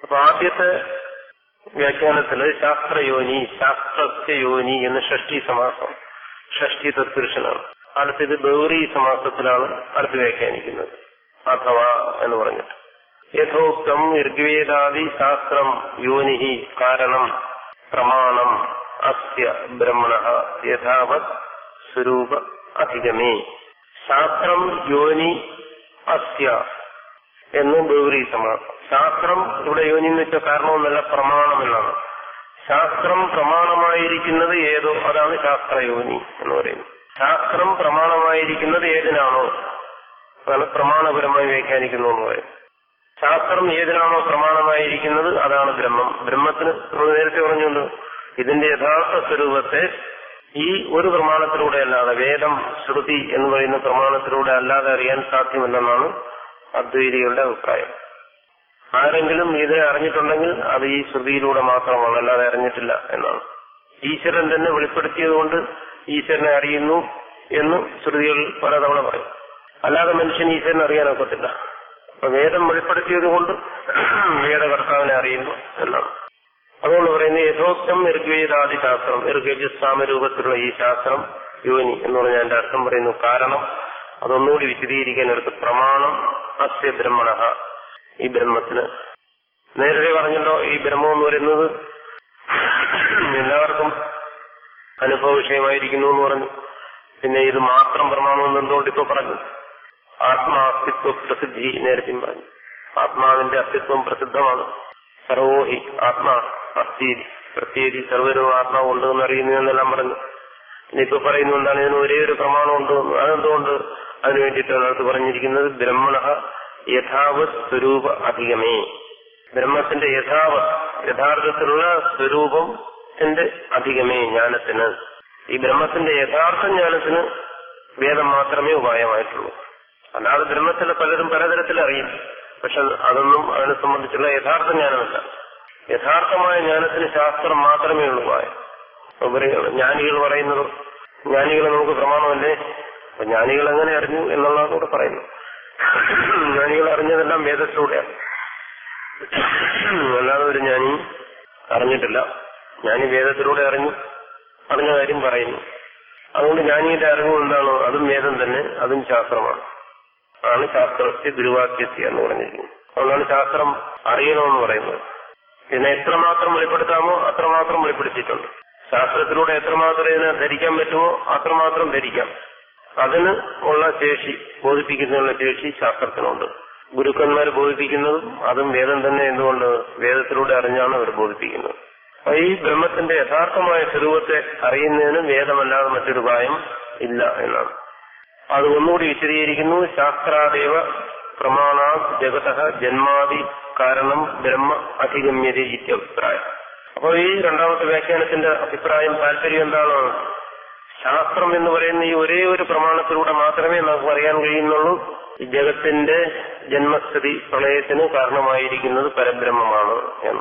അപ്പൊ ആദ്യത്തെ വ്യാഖ്യാനത്തില് ശാസ്ത്രയോനി ശാസ്ത്രസ്യ യോനി എന്ന് ഷഷ്ടി സമാസം ഷഷ്ടി തത്പുരുഷനാണ് അടുത്തത് ബൗറി സമാസത്തിലാണ് അടുത്ത് വ്യാഖ്യാനിക്കുന്നത് അഥവാ എന്ന് പറഞ്ഞിട്ട് യഥോക്തം ഋഗ്വേദാദി ശാസ്ത്രം യോനി കാരണം പ്രമാണം അസ്യ ബ്രഹ്മണ യഥാവത് സ്വരൂപ അധികമേ ശാസ്ത്രം യോനി അസ്യ എന്ന് ബൗരി സമാസം ശാസ്ത്രം ഇവിടെ യോനി എന്ന് വെച്ച കാരണമൊന്നല്ല പ്രമാണം എന്നാണ് ശാസ്ത്രം പ്രമാണമായിരിക്കുന്നത് ഏതോ അതാണ് ശാസ്ത്രയോനി എന്ന് പറയുന്നത് ശാസ്ത്രം പ്രമാണമായിരിക്കുന്നത് ഏതിനാണോ അതാണ് പ്രമാണപരമായി വ്യാഖ്യാനിക്കുന്നു എന്ന് പറയും ശാസ്ത്രം ഏതിനാണോ പ്രമാണമായിരിക്കുന്നത് അതാണ് ബ്രഹ്മം ബ്രഹ്മത്തിന് നമ്മൾ നേരത്തെ പറഞ്ഞുകൊണ്ട് ഇതിന്റെ യഥാർത്ഥ സ്വരൂപത്തെ ഈ ഒരു പ്രമാണത്തിലൂടെ അല്ലാതെ വേദം ശ്രുതി എന്ന് പറയുന്ന പ്രമാണത്തിലൂടെ അല്ലാതെ അറിയാൻ സാധ്യമല്ലെന്നാണ് അദ്വൈതികളുടെ അഭിപ്രായം ആരെങ്കിലും ഇത് അറിഞ്ഞിട്ടുണ്ടെങ്കിൽ അത് ഈ ശ്രുതിയിലൂടെ മാത്രമാണ് അല്ലാതെ അറിഞ്ഞിട്ടില്ല എന്നാണ് ഈശ്വരൻ തന്നെ വെളിപ്പെടുത്തിയതുകൊണ്ട് ഈശ്വരനെ അറിയുന്നു എന്ന് ശ്രുതികൾ പലതവണ പറയും അല്ലാതെ മനുഷ്യൻ ഈശ്വരനെ അറിയാനൊക്കത്തില്ല അപ്പൊ വേദം വെളിപ്പെടുത്തിയത് കൊണ്ട് വേദകർത്താവിനെ അറിയുന്നു എന്നാണ് അതുകൊണ്ട് പറയുന്നത് യഥോക്തം ഋഗ്വേദാദി ശാസ്ത്രം ഋഗ്യജുസ്വാമ രൂപത്തിലുള്ള ഈ ശാസ്ത്രം യോനി എന്ന് പറഞ്ഞാൽ എന്റെ അർത്ഥം പറയുന്നു കാരണം അതൊന്നുകൂടി വിശദീകരിക്കാൻ എടുത്ത് പ്രമാണം അസ്യ ബ്രഹ്മണ ഈ ബ്രഹ്മത്തിന് നേരത്തെ പറഞ്ഞല്ലോ ഈ ബ്രഹ്മം എന്ന് പറയുന്നത് എല്ലാവർക്കും അനുഭവ വിഷയമായിരിക്കുന്നു എന്ന് പറഞ്ഞു പിന്നെ ഇത് മാത്രം പ്രമാണമെന്ന് എന്തുകൊണ്ട് ഇപ്പൊ പറഞ്ഞു ആത്മാസ്തിത്വ പ്രസിദ്ധി നേരത്തെ പറഞ്ഞു ആത്മാവിന്റെ അസ്തിത്വം പ്രസിദ്ധമാണ് സർവോഹി ആത്മാ അസ്ഥി പ്രത്യേകി സർവരും ആത്മാവ് ഉണ്ട് എന്ന് അറിയുന്നു എന്നെല്ലാം പറഞ്ഞു പിന്നെ ഇപ്പൊ പറയുന്നു എന്താണ് ഇതിന് ഒരേ ഒരു പ്രമാണം ഉണ്ട് എന്ന്. അതെന്തുകൊണ്ട് അതിനു വേണ്ടിയിട്ടാണ് അടുത്ത് പറഞ്ഞിരിക്കുന്നത് ബ്രഹ്മണ യഥാവത് സ്വരൂപ അധികമേ ബ്രഹ്മത്തിന്റെ യഥാവത് യഥാർത്ഥത്തിലുള്ള സ്വരൂപത്തിന്റെ അധികമേ ജ്ഞാനത്തിന് ഈ ബ്രഹ്മത്തിന്റെ യഥാർത്ഥ ജ്ഞാനത്തിന് വേദം മാത്രമേ ഉപായമായിട്ടുള്ളൂ അല്ലാതെ ബ്രഹ്മത്തിലെ പലരും പലതരത്തിൽ അറിയും പക്ഷെ അതൊന്നും അതിനെ സംബന്ധിച്ചുള്ള യഥാർത്ഥ ജ്ഞാനമല്ല യഥാർത്ഥമായ ജ്ഞാനത്തിന് ശാസ്ത്രം മാത്രമേ ഉള്ളൂ ഉപായം അപ്പൊ പറയുകയാണ്, ജ്ഞാനികൾ പറയുന്നത് ജ്ഞാനികൾ നമുക്ക് പ്രമാണമല്ലേ അപ്പൊ ജ്ഞാനികൾ എങ്ങനെ അറിഞ്ഞു എന്നുള്ളതാണ് ഇവിടെ പറയുന്നത് ജ്ഞാനികൾ അറിഞ്ഞതെല്ലാം വേദത്തിലൂടെയാണ് അല്ലാതെ ഒരു ജ്ഞാനി അറിഞ്ഞിട്ടില്ല ജ്ഞാനി വേദത്തിലൂടെ അറിഞ്ഞു അറിഞ്ഞ കാര്യം പറയുന്നു അതുകൊണ്ട് ജ്ഞാനിയുടെ അറിവ് എന്താണോ അതും വേദം തന്നെ അതും ശാസ്ത്രമാണ് ആണ് ശാസ്ത്രത്തെ ഗുരുവാക്യസ്യ എന്ന് പറഞ്ഞിരിക്കുന്നത് അതുകൊണ്ടാണ് ശാസ്ത്രം അറിയണമെന്ന് പറയുന്നത് ഇതിനെ എത്രമാത്രം വെളിപ്പെടുത്താമോ അത്രമാത്രം വെളിപ്പെടുത്തിയിട്ടുണ്ട് ശാസ്ത്രത്തിലൂടെ എത്രമാത്രം ഇതിനെ ധരിക്കാൻ പറ്റുമോ അത്രമാത്രം ധരിക്കാം അതിന് ഉള്ള ശേഷി ബോധിപ്പിക്കുന്നതിനുള്ള ശേഷി ശാസ്ത്രത്തിനുണ്ട് ഗുരുക്കന്മാർ ബോധിപ്പിക്കുന്നതും അതും വേദം തന്നെ എന്തുകൊണ്ട് വേദത്തിലൂടെ അറിഞ്ഞാണ് അവർ ബോധിപ്പിക്കുന്നത് അപ്പൊ ഈ ബ്രഹ്മത്തിന്റെ യഥാർത്ഥമായ സ്വരൂപത്തെ അറിയുന്നതിന് വേദമല്ലാതെ മറ്റൊരു ഉപായം ഇല്ല എന്നാണ് അത് ഒന്നുകൂടി വിശദീകരിക്കുന്നു ശാസ്ത്രാദേവ പ്രമാണ ജഗത ജന്മാദി കാരണം ബ്രഹ്മ അധിഗമ്യത ഇത്യഭിപ്രായം അപ്പോൾ ഈ രണ്ടാമത്തെ വ്യാഖ്യാനത്തിന്റെ അഭിപ്രായം താല്പര്യം എന്താണ് ശാസ്ത്രം എന്ന് പറയുന്ന ഈ ഒരേ ഒരു പ്രമാണത്തിലൂടെ മാത്രമേ നമുക്ക് അറിയാൻ കഴിയുന്നുള്ളൂ ഈ ജഗത്തിന്റെ ജന്മസ്ഥിതി പ്രളയത്തിന് കാരണമായിരിക്കുന്നത് പരബ്രഹ്മമാണ് എന്ന്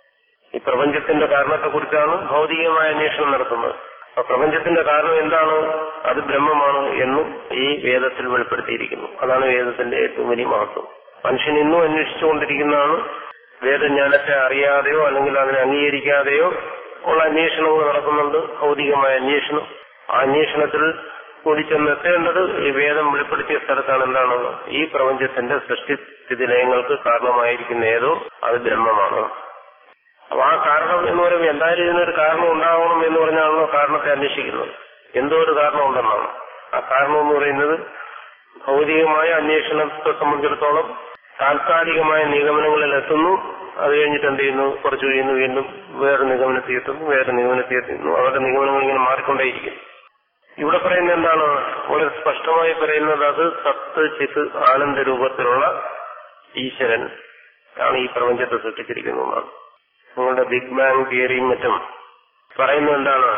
ഈ പ്രപഞ്ചത്തിന്റെ കാരണത്തെക്കുറിച്ചാണ് ഭൗതികമായ അന്വേഷണം നടത്തുന്നത് അപ്പൊ പ്രപഞ്ചത്തിന്റെ കാരണം എന്താണ് അത് ബ്രഹ്മമാണ് എന്നും ഈ വേദത്തിൽ വെളിപ്പെടുത്തിയിരിക്കുന്നു അതാണ് വേദത്തിന്റെ ഏറ്റവും വലിയ മഹത്വം മനുഷ്യൻ ഇന്നും അന്വേഷിച്ചുകൊണ്ടിരിക്കുന്നതാണ് വേദജ്ഞാനത്തെ അറിയാതെയോ അല്ലെങ്കിൽ അതിനെ അംഗീകരിക്കാതെയോ ഉള്ള അന്വേഷണങ്ങൾ നടക്കുന്നുണ്ട് ഭൗതികമായ അന്വേഷണം ആ അന്വേഷണത്തിൽ കൂടി ചെന്നെത്തേണ്ടത് ഈ വേദം വെളിപ്പെടുത്തിയ സ്ഥലത്താണ് എന്താണ് ഈ പ്രപഞ്ചത്തിന്റെ സൃഷ്ടിസ്ഥിതി ലയങ്ങൾക്ക് കാരണമായിരിക്കുന്ന ഏതോ അത് ബ്രഹ്മമാണ് അപ്പൊ ആ കാരണം എന്ന് പറയുമ്പോൾ എന്തായാലും ഇതിനൊരു കാരണം ഉണ്ടാവണം എന്ന് പറഞ്ഞാണല്ലോ കാരണത്തെ അന്വേഷിക്കുന്നത് എന്തോ ഒരു കാരണം ഉണ്ടെന്നാണ് ആ കാരണം എന്ന് പറയുന്നത് ഭൗതികമായ അന്വേഷണത്തെ സംബന്ധിച്ചിടത്തോളം താൽക്കാലികമായ നിഗമനങ്ങളിൽ എത്തുന്നു അത് കഴിഞ്ഞിട്ട് എന്ത് ചെയ്യുന്നു കുറച്ചു കഴിയുന്നു വീണ്ടും വേറെ നിഗമനത്തിൽ എത്തുന്നു വേറെ നിഗമനത്തിൽ എത്തുന്നു അവരുടെ നിഗമനങ്ങൾ ഇങ്ങനെ മാറിക്കൊണ്ടേയിരിക്കും ഇവിടെ പറയുന്നത് എന്താണ് വളരെ സ്പഷ്ടമായി പറയുന്നത് അത് സത്ത് ചിത്ത് ആനന്ദ രൂപത്തിലുള്ള ഈശ്വരൻ ആണ് ഈ പ്രപഞ്ചത്തെ സൃഷ്ടിച്ചിരിക്കുന്നതാണ് നിങ്ങളുടെ ബിഗ് ബാങ് തിയറിയും മറ്റും പറയുന്നത് എന്താണ്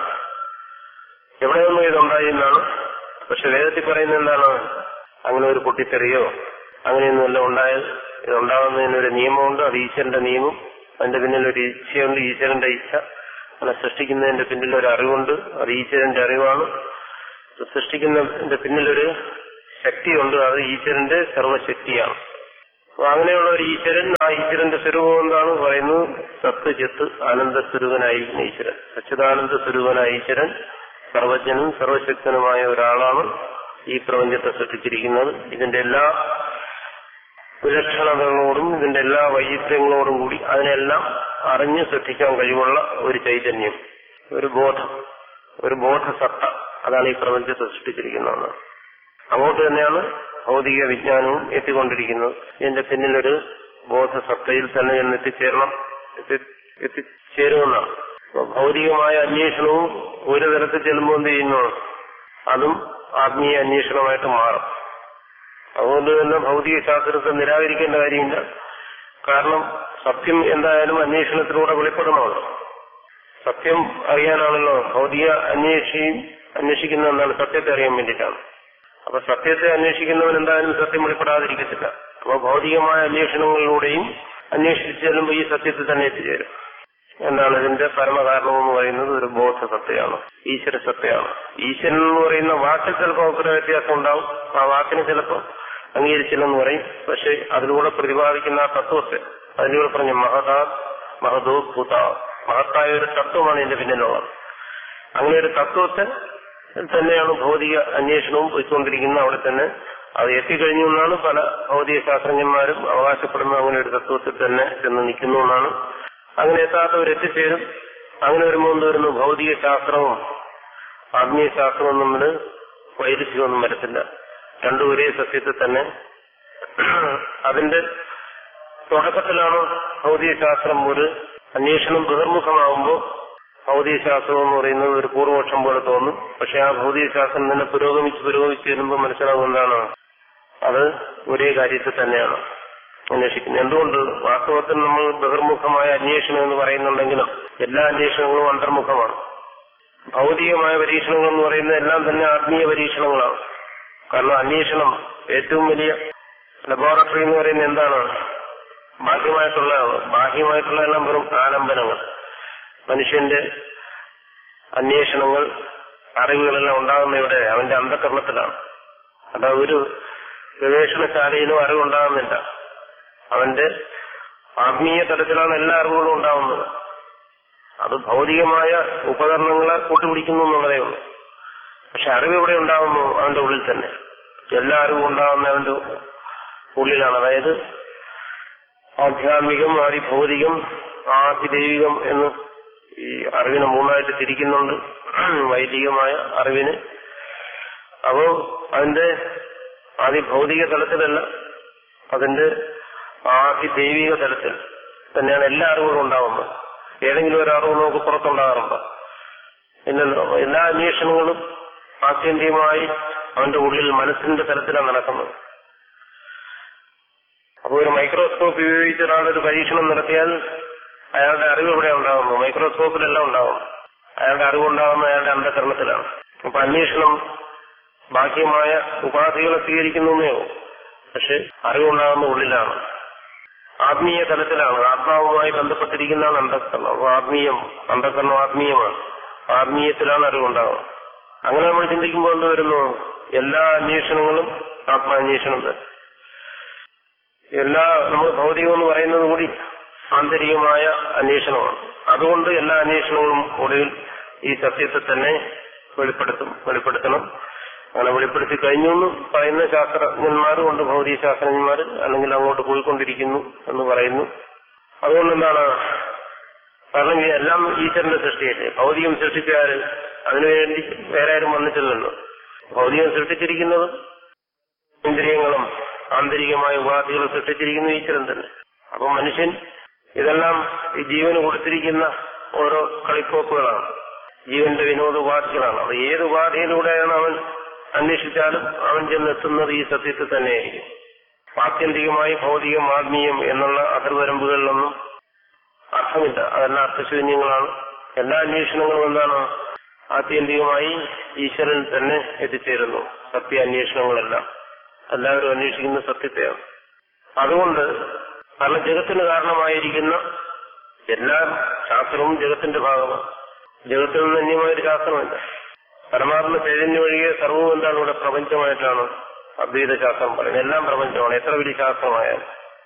എവിടെ നിന്നും ഇതുണ്ടായി എന്നാണ് പക്ഷെ വേദത്തിൽ പറയുന്നത് എന്താണ് അങ്ങനെ ഒരു പൊട്ടിത്തെറിയോ അങ്ങനെയൊന്നുമല്ല ഉണ്ടായത് ഇതുണ്ടാകുന്നതിനൊരു നിയമമുണ്ട് അത് ഈശ്വരന്റെ നിയമം അതിന്റെ പിന്നിൽ ഒരു ഇച്ഛയുണ്ട് ഈശ്വരന്റെ ഇച്ഛ അങ്ങനെ സൃഷ്ടിക്കുന്നതിന്റെ പിന്നിൽ ഒരു അറിവുണ്ട് അത് ഈശ്വരന്റെ അറിവാണ് സൃഷ്ടിക്കുന്നതിന്റെ പിന്നിലൊരു ശക്തിയുണ്ട് അത് ഈശ്വരന്റെ സർവശക്തിയാണ് അപ്പൊ അങ്ങനെയുള്ള ഒരു ഈശ്വരൻ ആ ഈശ്വരന്റെ സ്വരൂപം എന്താണ് പറയുന്നത് സത്ത് ചിത്ത് ആനന്ദ സ്വരൂപനായിരിക്കുന്ന ഈശ്വരൻ സച്ചിദാനന്ദ സ്വരൂപനായ ഈശ്വരൻ സർവജ്ഞനും സർവശക്തനുമായ ഒരാളാണ് ഈ പ്രപഞ്ചത്തെ സൃഷ്ടിച്ചിരിക്കുന്നത് ഇതിന്റെ എല്ലാ വിലക്ഷണതകളോടും ഇതിന്റെ എല്ലാ വൈചിത്ര്യങ്ങളോടും കൂടി അതിനെല്ലാം അറിഞ്ഞ് സൃഷ്ടിക്കാൻ കഴിവുള്ള ഒരു ചൈതന്യം ഒരു ബോധം ഒരു ബോധസത്ത അതാണ് ഈ പ്രപഞ്ചത്തെ സൃഷ്ടിച്ചിരിക്കുന്നത് അങ്ങോട്ട് തന്നെയാണ് ഭൗതിക വിജ്ഞാനവും എത്തിക്കൊണ്ടിരിക്കുന്നത് ഇതിന്റെ പിന്നിലൊരു ബോധസത്തയിൽ തന്നെ എന്ന് എത്തിച്ചേരണം എത്തി- എത്തിച്ചേരുമെന്നാണ് അപ്പൊ ഭൗതികമായ അന്വേഷണവും ഒരു തരത്തിൽ ചെല്ലുമ്പോൾ എന്ത് ചെയ്യുന്നു അതും ആത്മീയ അന്വേഷണമായിട്ട് മാറും അതുകൊണ്ട് തന്നെ ഭൗതിക ശാസ്ത്രത്തെ നിരാകരിക്കേണ്ട കാര്യമില്ല കാരണം സത്യം എന്തായാലും അന്വേഷണത്തിലൂടെ വെളിപ്പെടണമല്ലോ സത്യം അറിയാനാണല്ലോ ഭൗതിക അന്വേഷിയും അന്വേഷിക്കുന്ന എന്താണ് സത്യത്തെ അറിയാൻ വേണ്ടിയിട്ടാണ് അപ്പൊ സത്യത്തെ അന്വേഷിക്കുന്നവൻ എന്തായാലും സത്യം വെളിപ്പെടാതിരിക്കത്തില്ല അപ്പൊ ഭൗതികമായ അന്വേഷണങ്ങളിലൂടെയും അന്വേഷിച്ച് ചെല്ലുമ്പോൾ ഈ സത്യത്തിൽ തന്നെ എത്തിച്ചേരും എന്താണ് ഇതിന്റെ പരമകാരണം എന്ന് പറയുന്നത് ഒരു ബോധ സത്യമാണ് ഈശ്വര സത്യമാണ് ഈശ്വരൻ എന്ന് പറയുന്ന വാക്കിൽ ചിലപ്പോൾ അഭിപ്രായ വ്യത്യാസം ഉണ്ടാവും ആ വാക്കിന് ചിലപ്പോൾ അംഗീകരിച്ചില്ലെന്ന് പറയും പക്ഷെ അതിലൂടെ പ്രതിപാദിക്കുന്ന ആ തത്വത്തെ അതിലൂടെ പറഞ്ഞ മഹതാ മഹദോ ഭൂത മഹത്തായ ഒരു തത്വമാണ് ഇതിന്റെ പിന്നിലുള്ളത് അങ്ങനെ ഒരു തത്വത്തെ തന്നെയാണ് ഭൗതിക അന്വേഷണവും പോയിക്കൊണ്ടിരിക്കുന്നത് അവിടെ തന്നെ അത് എത്തിക്കഴിഞ്ഞു എന്നാണ് പല ഭൗതിക ശാസ്ത്രജ്ഞന്മാരും അവകാശപ്പെടുന്ന അങ്ങനെ ഒരു തത്വത്തിൽ തന്നെ ചെന്ന് നിൽക്കുന്നു എന്നാണ് അങ്ങനെ എത്താത്തവർ എത്തിച്ചേരും അങ്ങനെ വരുമ്പോൾ എന്ത് വരുന്നു ഭൗതിക ശാസ്ത്രവും ആത്മീയ ശാസ്ത്രവും തമ്മിൽ വൈരുദ്ധ്യമൊന്നും വരത്തില്ല രണ്ടും ഒരേ സത്യത്തിൽ തന്നെ അതിന്റെ തുടക്കത്തിലാണ് ഭൗതിക ശാസ്ത്രം ഒരു അന്വേഷണം ബഹിർമുഖമാകുമ്പോൾ ഭൗതിക ശാസ്ത്രം എന്ന് പറയുന്നത് ഒരു പൂർവപക്ഷം പോലെ തോന്നും പക്ഷെ ആ ഭൗതിക ശാസ്ത്രം തന്നെ പുരോഗമിച്ച് പുരോഗമിച്ച് വരുമ്പോൾ മനസ്സിലാവും എന്താണ് അത് ഒരേ കാര്യത്തിൽ തന്നെയാണ് അന്വേഷിക്കുന്നത് എന്തുകൊണ്ട് വാസ്തവത്തിൽ നമ്മൾ ബഹിർമുഖമായ അന്വേഷണം എന്ന് പറയുന്നുണ്ടെങ്കിലും എല്ലാ അന്വേഷണങ്ങളും അന്തർമുഖമാണ് ഭൗതികമായ പരീക്ഷണങ്ങൾ എന്ന് പറയുന്നത് എല്ലാം തന്നെ ആത്മീയ പരീക്ഷണങ്ങളാണ് കാരണം അന്വേഷണം ഏറ്റവും വലിയ ലബോറട്ടറി എന്ന് പറയുന്നത് എന്താണ് ബാഹ്യമായിട്ടുള്ള ബാഹ്യമായിട്ടുള്ള എല്ലാം വെറും ആലംബനങ്ങൾ മനുഷ്യന്റെ അന്വേഷണങ്ങൾ അറിവുകളെല്ലാം ഉണ്ടാകുന്ന ഇവിടെ അവന്റെ അന്ധകരണത്തിലാണ് അതാ ഒരു ഗവേഷണശാലയിലും അറിവുണ്ടാകുന്നില്ല അവന്റെ ആത്മീയ തലത്തിലാണ് എല്ലാ അറിവുകളും ഉണ്ടാവുന്നത് അത് ഭൗതികമായ ഉപകരണങ്ങളെ കൂട്ടുപിടിക്കുന്നു എന്നുള്ളതേ ഉള്ളൂ പക്ഷെ അറിവ് എവിടെ ഉണ്ടാവുന്നു അവന്റെ ഉള്ളിൽ തന്നെ എല്ലാ അറിവും ഉണ്ടാവുന്ന അവന്റെ ഉള്ളിലാണ് അതായത് ആധ്യാത്മികം ആദിഭൗതികം ആദിദൈവികം എന്ന് ഈ അറിവിനെ മൂന്നായിട്ട് തിരിക്കുന്നുണ്ട് വൈദികമായ അറിവിന് അപ്പോ അതിന്റെ ആദിഭൗതിക തലത്തിലല്ല അതിന്റെ ആദിദൈവിക തലത്തിൽ തന്നെയാണ് എല്ലാ അറിവുകളും ഉണ്ടാവുന്നത് ഏതെങ്കിലും ഒരു അറിവ് നമുക്ക് പുറത്തുണ്ടാകാറുണ്ടോ ഇല്ലല്ലോ എല്ലാ അന്വേഷണങ്ങളും ആത്യന്തികമായി അവന്റെ ഉള്ളിൽ മനസ്സിന്റെ തലത്തിലാണ് നടക്കുന്നത് അപ്പോൾ ഒരു മൈക്രോസ്കോപ്പ് ഉപയോഗിച്ച് ഒരാളൊരു പരീക്ഷണം നടത്തിയാൽ അയാളുടെ അറിവ് എവിടെ ഉണ്ടാകുന്നു മൈക്രോസ്കോപ്പിലെല്ലാം ഉണ്ടാകും അയാളുടെ അറിവുണ്ടാകുന്ന അയാളുടെ അന്ധകരണത്തിലാണ് അപ്പൊ അന്വേഷണം ബാഹ്യമായ ഉപാധികളെ സ്വീകരിക്കുന്നേ പക്ഷെ അറിവുണ്ടാകുന്ന ഉള്ളിലാണ് ആത്മീയ തലത്തിലാണ് ആത്മാവുമായി ബന്ധപ്പെട്ടിരിക്കുന്നതാണ് അന്ധകരണം അപ്പൊ ആത്മീയം അന്ധകരണം ആത്മീയമാണ് ആത്മീയത്തിലാണ് അറിവുണ്ടാകുന്നത് അങ്ങനെ നമ്മൾ ചിന്തിക്കുമ്പോൾ എന്ത് വരുന്നു എല്ലാ അന്വേഷണങ്ങളും ആത്മാന്വേഷണം തന്നെ എല്ലാ നമ്മൾ ഭൗതികം എന്ന് പറയുന്നത് കൂടി ആന്തരികമായ അന്വേഷണമാണ് അതുകൊണ്ട് എല്ലാ അന്വേഷണങ്ങളും ഒടുവിൽ ഈ സത്യത്തെ തന്നെ വെളിപ്പെടുത്തും വെളിപ്പെടുത്തണം അങ്ങനെ വെളിപ്പെടുത്തി കഴിഞ്ഞു എന്ന് പറയുന്ന ശാസ്ത്രജ്ഞന്മാരും ഉണ്ട് ഭൗതിക ശാസ്ത്രജ്ഞന്മാർ അല്ലെങ്കിൽ അങ്ങോട്ട് പോയിക്കൊണ്ടിരിക്കുന്നു എന്ന് പറയുന്നു അതുകൊണ്ട് എന്താണ് കാരണം ഈ എല്ലാം ഈശ്വരന്റെ സൃഷ്ടിയല്ലേ ഭൗതികം സൃഷ്ടിച്ചാൽ അതിനുവേണ്ടി വേറെ ആരും വന്നിട്ടില്ലല്ലോ ഭൗതികം സൃഷ്ടിച്ചിരിക്കുന്നതും ഇന്ദ്രിയങ്ങളും ആന്തരികമായ ഉപാധികൾ സൃഷ്ടിച്ചിരിക്കുന്ന ഈശ്വരൻ തന്നെ അപ്പൊ മനുഷ്യൻ ഇതെല്ലാം ഈ ജീവന് കൊടുത്തിരിക്കുന്ന ഓരോ കളിക്കോപ്പുകളാണ് ജീവന്റെ വിനോദ ഉപാധികളാണ് അത് ഏത് ഉപാധിയിലൂടെയാണ് അവൻ അന്വേഷിച്ചാലും അവൻ ചെന്നെത്തുന്നത് ഈ സത്യത്തിൽ തന്നെയായിരിക്കും ആത്യന്തികമായി ഭൗതികം ആത്മീയം എന്നുള്ള അതിർവരമ്പുകളിലൊന്നും അർത്ഥമില്ല അതെല്ലാം അർത്ഥശൂന്യങ്ങളാണ് എല്ലാ അന്വേഷണങ്ങളും എന്താണ് ആത്യന്തികമായി ഈശ്വരൻ തന്നെ എത്തിച്ചേരുന്നു സത്യാന്വേഷണങ്ങളെല്ലാം എല്ലാവരും അന്വേഷിക്കുന്ന സത്യത്തെയാണ് അതുകൊണ്ട് കാരണം ജഗത്തിന് കാരണമായിരിക്കുന്ന എല്ലാ ശാസ്ത്രവും ജഗത്തിന്റെ ഭാഗമാണ് ജഗത്തിൽ നിന്ന് അന്യമായൊരു ശാസ്ത്രമല്ല പരമാത്മ ചൈതന്യം ഒഴികെ സർവവും എന്താണ് ഇവിടെ പ്രപഞ്ചമായിട്ടാണ് അദ്വൈത ശാസ്ത്രം പറയുന്നത് എല്ലാം പ്രപഞ്ചമാണ് എത്ര വലിയ ശാസ്ത്രമായാലും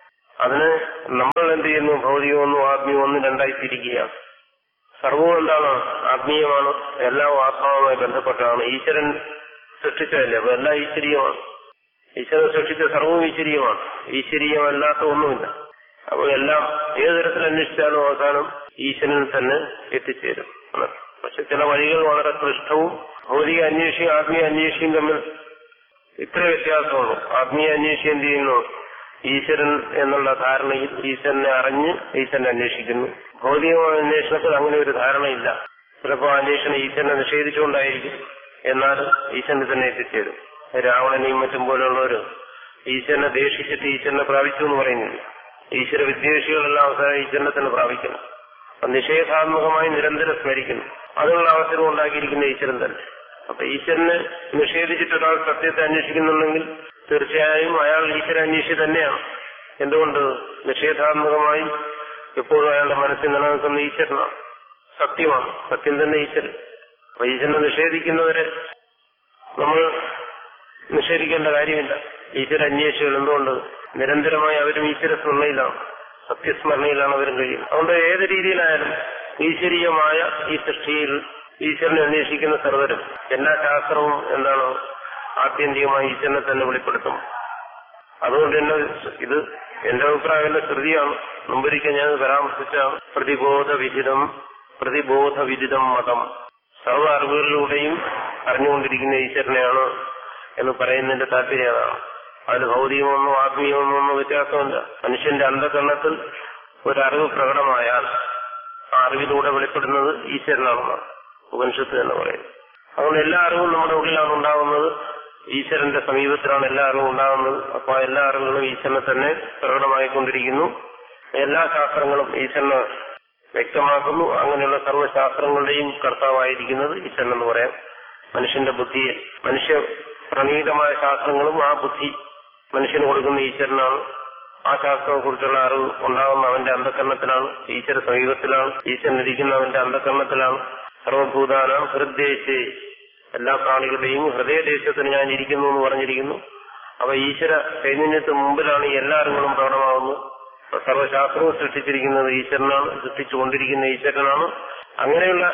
അതിന് നമ്മൾ എന്ത് ചെയ്യുന്നു ഭൗതികമൊന്നും ആത്മീയമൊന്നും രണ്ടായി തിരിക്കുകയാണ് സർവവും എന്താണ് ആത്മീയമാണ് എല്ലാം ആത്മാവുമായി ബന്ധപ്പെട്ടാണ് ഈശ്വരൻ സൃഷ്ടിച്ചതല്ലേ അപ്പൊ എല്ലാം ഈശ്വരീയമാണ് ഈശ്വരൻ സൃഷ്ടിച്ച സർവവും ഈശ്വരീയമാണ് ഈശ്വരീയമല്ലാത്ത ഒന്നുമില്ല അപ്പോൾ എല്ലാം ഏത് തരത്തിൽ അന്വേഷിച്ചാലും അവസാനം ഈശ്വരനിൽ തന്നെ എത്തിച്ചേരും പക്ഷെ ചില വഴികൾ വളരെ ക്ലിഷ്ടവും ഭൗതിക അന്വേഷിയും ആത്മീയ അന്വേഷിയും തമ്മിൽ ഇത്ര വ്യത്യാസമുള്ളൂ ആത്മീയ അന്വേഷി എന്ത് ചെയ്യുന്നു ഈശ്വരൻ എന്നുള്ള ധാരണയിൽ ഈശ്വരനെ അറിഞ്ഞ് ഈശ്വരനെ അന്വേഷിക്കുന്നു ഭൗതികമായ അന്വേഷണത്തിൽ അങ്ങനെ ഒരു ധാരണയില്ല ചിലപ്പോൾ അന്വേഷണം ഈശ്വരനെ നിഷേധിച്ചുകൊണ്ടായിരിക്കും എന്നാൽ ഈശ്വരനെ തന്നെ എത്തിച്ചേരും രാവണനെയും മറ്റും പോലുള്ളവർ ഈശ്വരനെ ദേഷിച്ചിട്ട് ഈശ്വരനെ പ്രാപിച്ചു എന്ന് പറയുന്നില്ല ഈശ്വര വിദ്വേഷികളെല്ലാം അവസാനം ഈശ്വരനെ തന്നെ പ്രാപിക്കുന്നു അപ്പൊ നിഷേധാത്മകമായി നിരന്തരം സ്മരിക്കുന്നു അതിനുള്ള അവസരം ഉണ്ടാക്കിയിരിക്കുന്ന ഈശ്വരൻ തന്നെ അപ്പൊ ഈശ്വരനെ നിഷേധിച്ചിട്ട് ഒരാൾ സത്യത്തെ അന്വേഷിക്കുന്നുണ്ടെങ്കിൽ തീർച്ചയായും അയാൾ ഈശ്വര അന്വേഷി തന്നെയാണ് എന്തുകൊണ്ട് നിഷേധാത്മകമായി എപ്പോഴും അയാളുടെ മനസ്സിൽ നിലനിൽക്കുന്ന ഈശ്വരനാണ് സത്യമാണ് സത്യം തന്നെ ഈശ്വരൻ അപ്പൊ ഈശ്വരനെ നിഷേധിക്കുന്നവരെ നമ്മൾ നിഷേധിക്കേണ്ട കാര്യമില്ല ഈശ്വര അന്വേഷികൾ എന്തുകൊണ്ട് നിരന്തരമായി അവരും ഈശ്വര സ്മരണയിലാണ് സത്യസ്മരണയിലാണ് അവരും കഴിയുന്നത് അതുകൊണ്ട് ഏത് രീതിയിലായാലും ഈശ്വരീയമായ ഈ സൃഷ്ടിയിൽ ഈശ്വരനെ അന്വേഷിക്കുന്ന സർവരും എല്ലാ ശാസ്ത്രവും എന്താണ് ആത്യന്തികമായി ഈശ്വരനെ തന്നെ വെളിപ്പെടുത്തും അതുകൊണ്ട് തന്നെ ഇത് എന്റെ അഭിപ്രായം എന്റെ ശ്രുതിയാണ് മുമ്പൊരിക്കൽ ഞാൻ പരാമർശിച്ച പ്രതിബോധ വിദിതം പ്രതിബോധ വിദിതം മതം സർവ്വ അറിവുകളിലൂടെയും അറിഞ്ഞുകൊണ്ടിരിക്കുന്ന ഈശ്വരനെയാണ് എന്ന് പറയുന്നതിന്റെ താല്പര്യം അതാണ് അതിൽ ഭൗതികമൊന്നും ആത്മീയമൊന്നും ഒന്നും വ്യത്യാസമില്ല മനുഷ്യന്റെ അന്ധകരണത്തിൽ ഒരറിവ് പ്രകടമായാൽ ആ അറിവിലൂടെ വെളിപ്പെടുന്നത് ഈശ്വരനാണെന്നാണ് ഉപനിഷത്ത് എന്ന് പറയുന്നത് അതുകൊണ്ട് എല്ലാ അറിവും നമ്മുടെ ഉള്ളിലാണ് ഉണ്ടാകുന്നത് ഈശ്വരന്റെ സമീപത്തിലാണ് എല്ലാ അറിവും ഉണ്ടാകുന്നത് അപ്പൊ എല്ലാ അറിവുകളും ഈശ്വരനെ തന്നെ പ്രകടമായിക്കൊണ്ടിരിക്കുന്നു എല്ലാ ശാസ്ത്രങ്ങളും ഈശ്വരനെ വ്യക്തമാക്കുന്നു അങ്ങനെയുള്ള സർവ്വശാസ്ത്രങ്ങളുടെയും കർത്താവായിരിക്കുന്നത് ഈശ്വരൻ എന്ന് പറയാം മനുഷ്യന്റെ ബുദ്ധിയെ മനുഷ്യ പ്രണീതമായ ശാസ്ത്രങ്ങളും ആ ബുദ്ധി മനുഷ്യന് കൊടുക്കുന്ന ഈശ്വരനാണ് ആ ശാസ്ത്രത്തെ കുറിച്ചുള്ള അറിവ് ഉണ്ടാകുന്ന അവന്റെ അന്ധകരണത്തിലാണ് ഈശ്വര സമീപത്തിലാണ് ഈശ്വരൻ ഇരിക്കുന്ന അവന്റെ അന്ധകരണത്തിലാണ് സർവഭൂതാനാം ഹൃദയത്തെ എല്ലാ പ്രാണികളുടെയും ഹൃദയദേശത്തിന് ഞാൻ ഇരിക്കുന്നു എന്ന് പറഞ്ഞിരിക്കുന്നു അപ്പൊ ഈശ്വര ചൈതന്യത്തിന് മുമ്പിലാണ് ഈ എല്ലാ അറിവുകളും പ്രകടമാകുന്നത് സർവശാസ്ത്രവും സൃഷ്ടിച്ചിരിക്കുന്നത് ഈശ്വരനാണ് സൃഷ്ടിച്ചുകൊണ്ടിരിക്കുന്ന ഈശ്വരനാണ് അങ്ങനെയുള്ള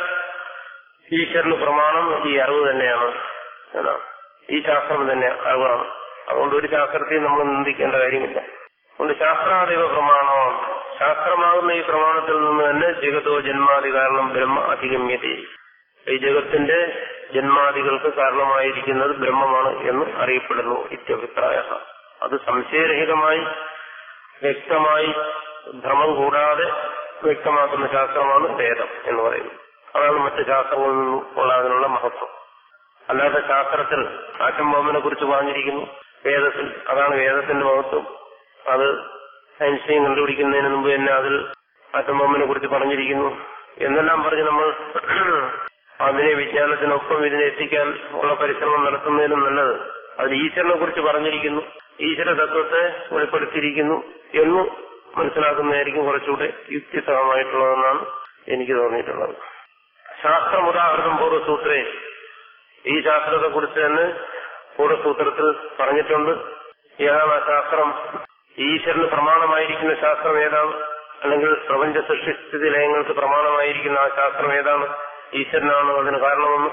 ഈശ്വരന് പ്രമാണം ഈ അറിവ് തന്നെയാണ് എന്നാണ് ഈ ശാസ്ത്രം തന്നെ അറിവാണ് അതുകൊണ്ട് ഒരു ശാസ്ത്രത്തെയും നമ്മൾ നിന്ദിക്കേണ്ട കാര്യമില്ല അതുകൊണ്ട് ശാസ്ത്രാദൈവ പ്രമാണമാണ് ശാസ്ത്രമാകുന്ന ഈ പ്രമാണത്തിൽ നിന്ന് തന്നെ ജഗതോ ജന്മാദി കാരണം ബ്രഹ്മ അധിഗമ്യത ഈ ജഗത്തിന്റെ ജന്മാദികൾക്ക് കാരണമായിരിക്കുന്നത് ബ്രഹ്മമാണ് എന്ന് അറിയപ്പെടുന്നു ഇത്യഭിപ്രായ അത് സംശയരഹിതമായി വ്യക്തമായി ഭ്രമം കൂടാതെ വ്യക്തമാക്കുന്ന ശാസ്ത്രമാണ് വേദം എന്ന് പറയുന്നത് അതാണ് മറ്റ് ശാസ്ത്രങ്ങളിൽ നിന്നും ഉള്ള അതിനുള്ള മഹത്വം അല്ലാതെ ശാസ്ത്രത്തിൽ ആറ്റം ബോംബിനെ കുറിച്ച് പറഞ്ഞിരിക്കുന്നു വേദത്തിൽ അതാണ് വേദത്തിന്റെ മഹത്വം അത് ഐൻസ്റ്റീൻ കണ്ടുപിടിക്കുന്നതിന് മുമ്പ് തന്നെ അതിൽ ആറ്റം ബോംബിനെ കുറിച്ച് പറഞ്ഞിരിക്കുന്നു എന്നെല്ലാം പറഞ്ഞ് നമ്മൾ അതിനെ വിജ്ഞാനത്തിനൊപ്പം ഇതിനെ എത്തിക്കാൻ ഉള്ള പരിശ്രമം നടത്തുന്നതിനും നല്ലത് അതിൽ ഈശ്വരനെ കുറിച്ച് പറഞ്ഞിരിക്കുന്നു ഈശ്വര തത്വത്തെ വെളിപ്പെടുത്തിയിരിക്കുന്നു എന്ന് മനസ്സിലാക്കുന്നതായിരിക്കും കുറച്ചുകൂടെ യുക്തിസഹമായിട്ടുള്ളതെന്നാണ് എനിക്ക് തോന്നിയിട്ടുള്ളത് ശാസ്ത്രം ഉദാഹരണം പൂർവ്വസൂത്രേ ഈ ശാസ്ത്രത്തെ കുറിച്ച് തന്നെ പൂർവ്വസൂത്രത്തിൽ പറഞ്ഞിട്ടുണ്ട് ഏതാണ് ആ ശാസ്ത്രം ഈശ്വരന് പ്രമാണമായിരിക്കുന്ന ശാസ്ത്രം ഏതാണ് അല്ലെങ്കിൽ പ്രപഞ്ച സൃഷ്ടിസ്ഥിതി ലയങ്ങൾക്ക് പ്രമാണമായിരിക്കുന്ന ആ ശാസ്ത്രം ഏതാണ് ഈശ്വരനാണ് അതിന് കാരണമെന്ന്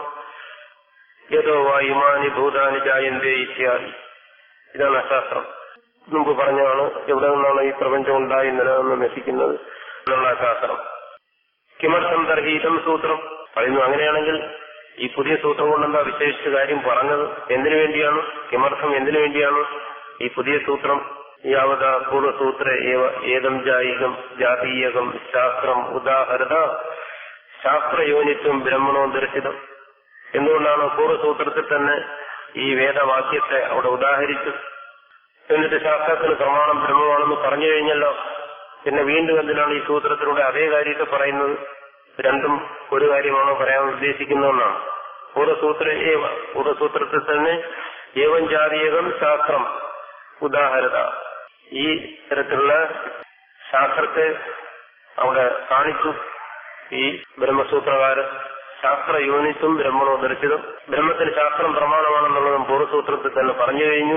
യഥോ വാ ഇമാനി ഭൂതാനി ജായന്തേ ഇത്യാദി ഇതാണ് ആ ശാസ്ത്രം മുമ്പ് പറഞ്ഞാണ് എവിടെ നിന്നാണ് ഈ പ്രപഞ്ചം ഉണ്ടായി നിലനിന്ന് നശിക്കുന്നത് എന്നുള്ള ആ ശാസ്ത്രം കിമർത്ഥം തർഹീതം സൂത്രം പറയുന്നു അങ്ങനെയാണെങ്കിൽ ഈ പുതിയ സൂത്രം കൊണ്ടെന്താ വിശേഷിച്ച കാര്യം പറഞ്ഞത് എന്തിനു വേണ്ടിയാണ് കിമർത്ഥം എന്തിനു വേണ്ടിയാണ് ഈ പുതിയ സൂത്രം യാവത പൂർവ്വസൂത്ര ഏതം ജായികം ജാതീയകം ശാസ്ത്രം ഉദാഹരത ശാസ്ത്രയോനിത്വം ബ്രഹ്മണോ ദർശിതം എന്തുകൊണ്ടാണ് പൂർവ്വസൂത്രത്തിൽ തന്നെ ഈ വേദവാക്യത്തെ അവിടെ ഉദാഹരിച്ചു എന്നിട്ട് ശാസ്ത്രത്തിന് പ്രമാണം ബ്രഹ്മമാണെന്ന് പറഞ്ഞു കഴിഞ്ഞല്ലോ പിന്നെ വീണ്ടും എന്തിനാണ് ഈ സൂത്രത്തിലൂടെ അതേ കാര്യത്തെ പറയുന്നത് രണ്ടും ഒരു കാര്യമാണോ പറയാൻ ഉദ്ദേശിക്കുന്നതെന്നാണ് പൂർവ്വസൂത്ര ഏവ പൂർവ്വസൂത്രത്തിൽ തന്നെ ഏവം ജാതീയകം ശാസ്ത്രം ഉദാഹരത ഈ തരത്തിലുള്ള ശാസ്ത്രത്തെ അവിടെ കാണിച്ചു ഈ ബ്രഹ്മസൂത്രകാരൻ ശാസ്ത്ര യൂണിറ്റും ബ്രഹ്മണോ ദർശിതം ബ്രഹ്മത്തിന് ശാസ്ത്രം പ്രമാണമാണെന്നുള്ളതും പൂർവ്വസൂത്രത്തിൽ തന്നെ പറഞ്ഞു കഴിഞ്ഞു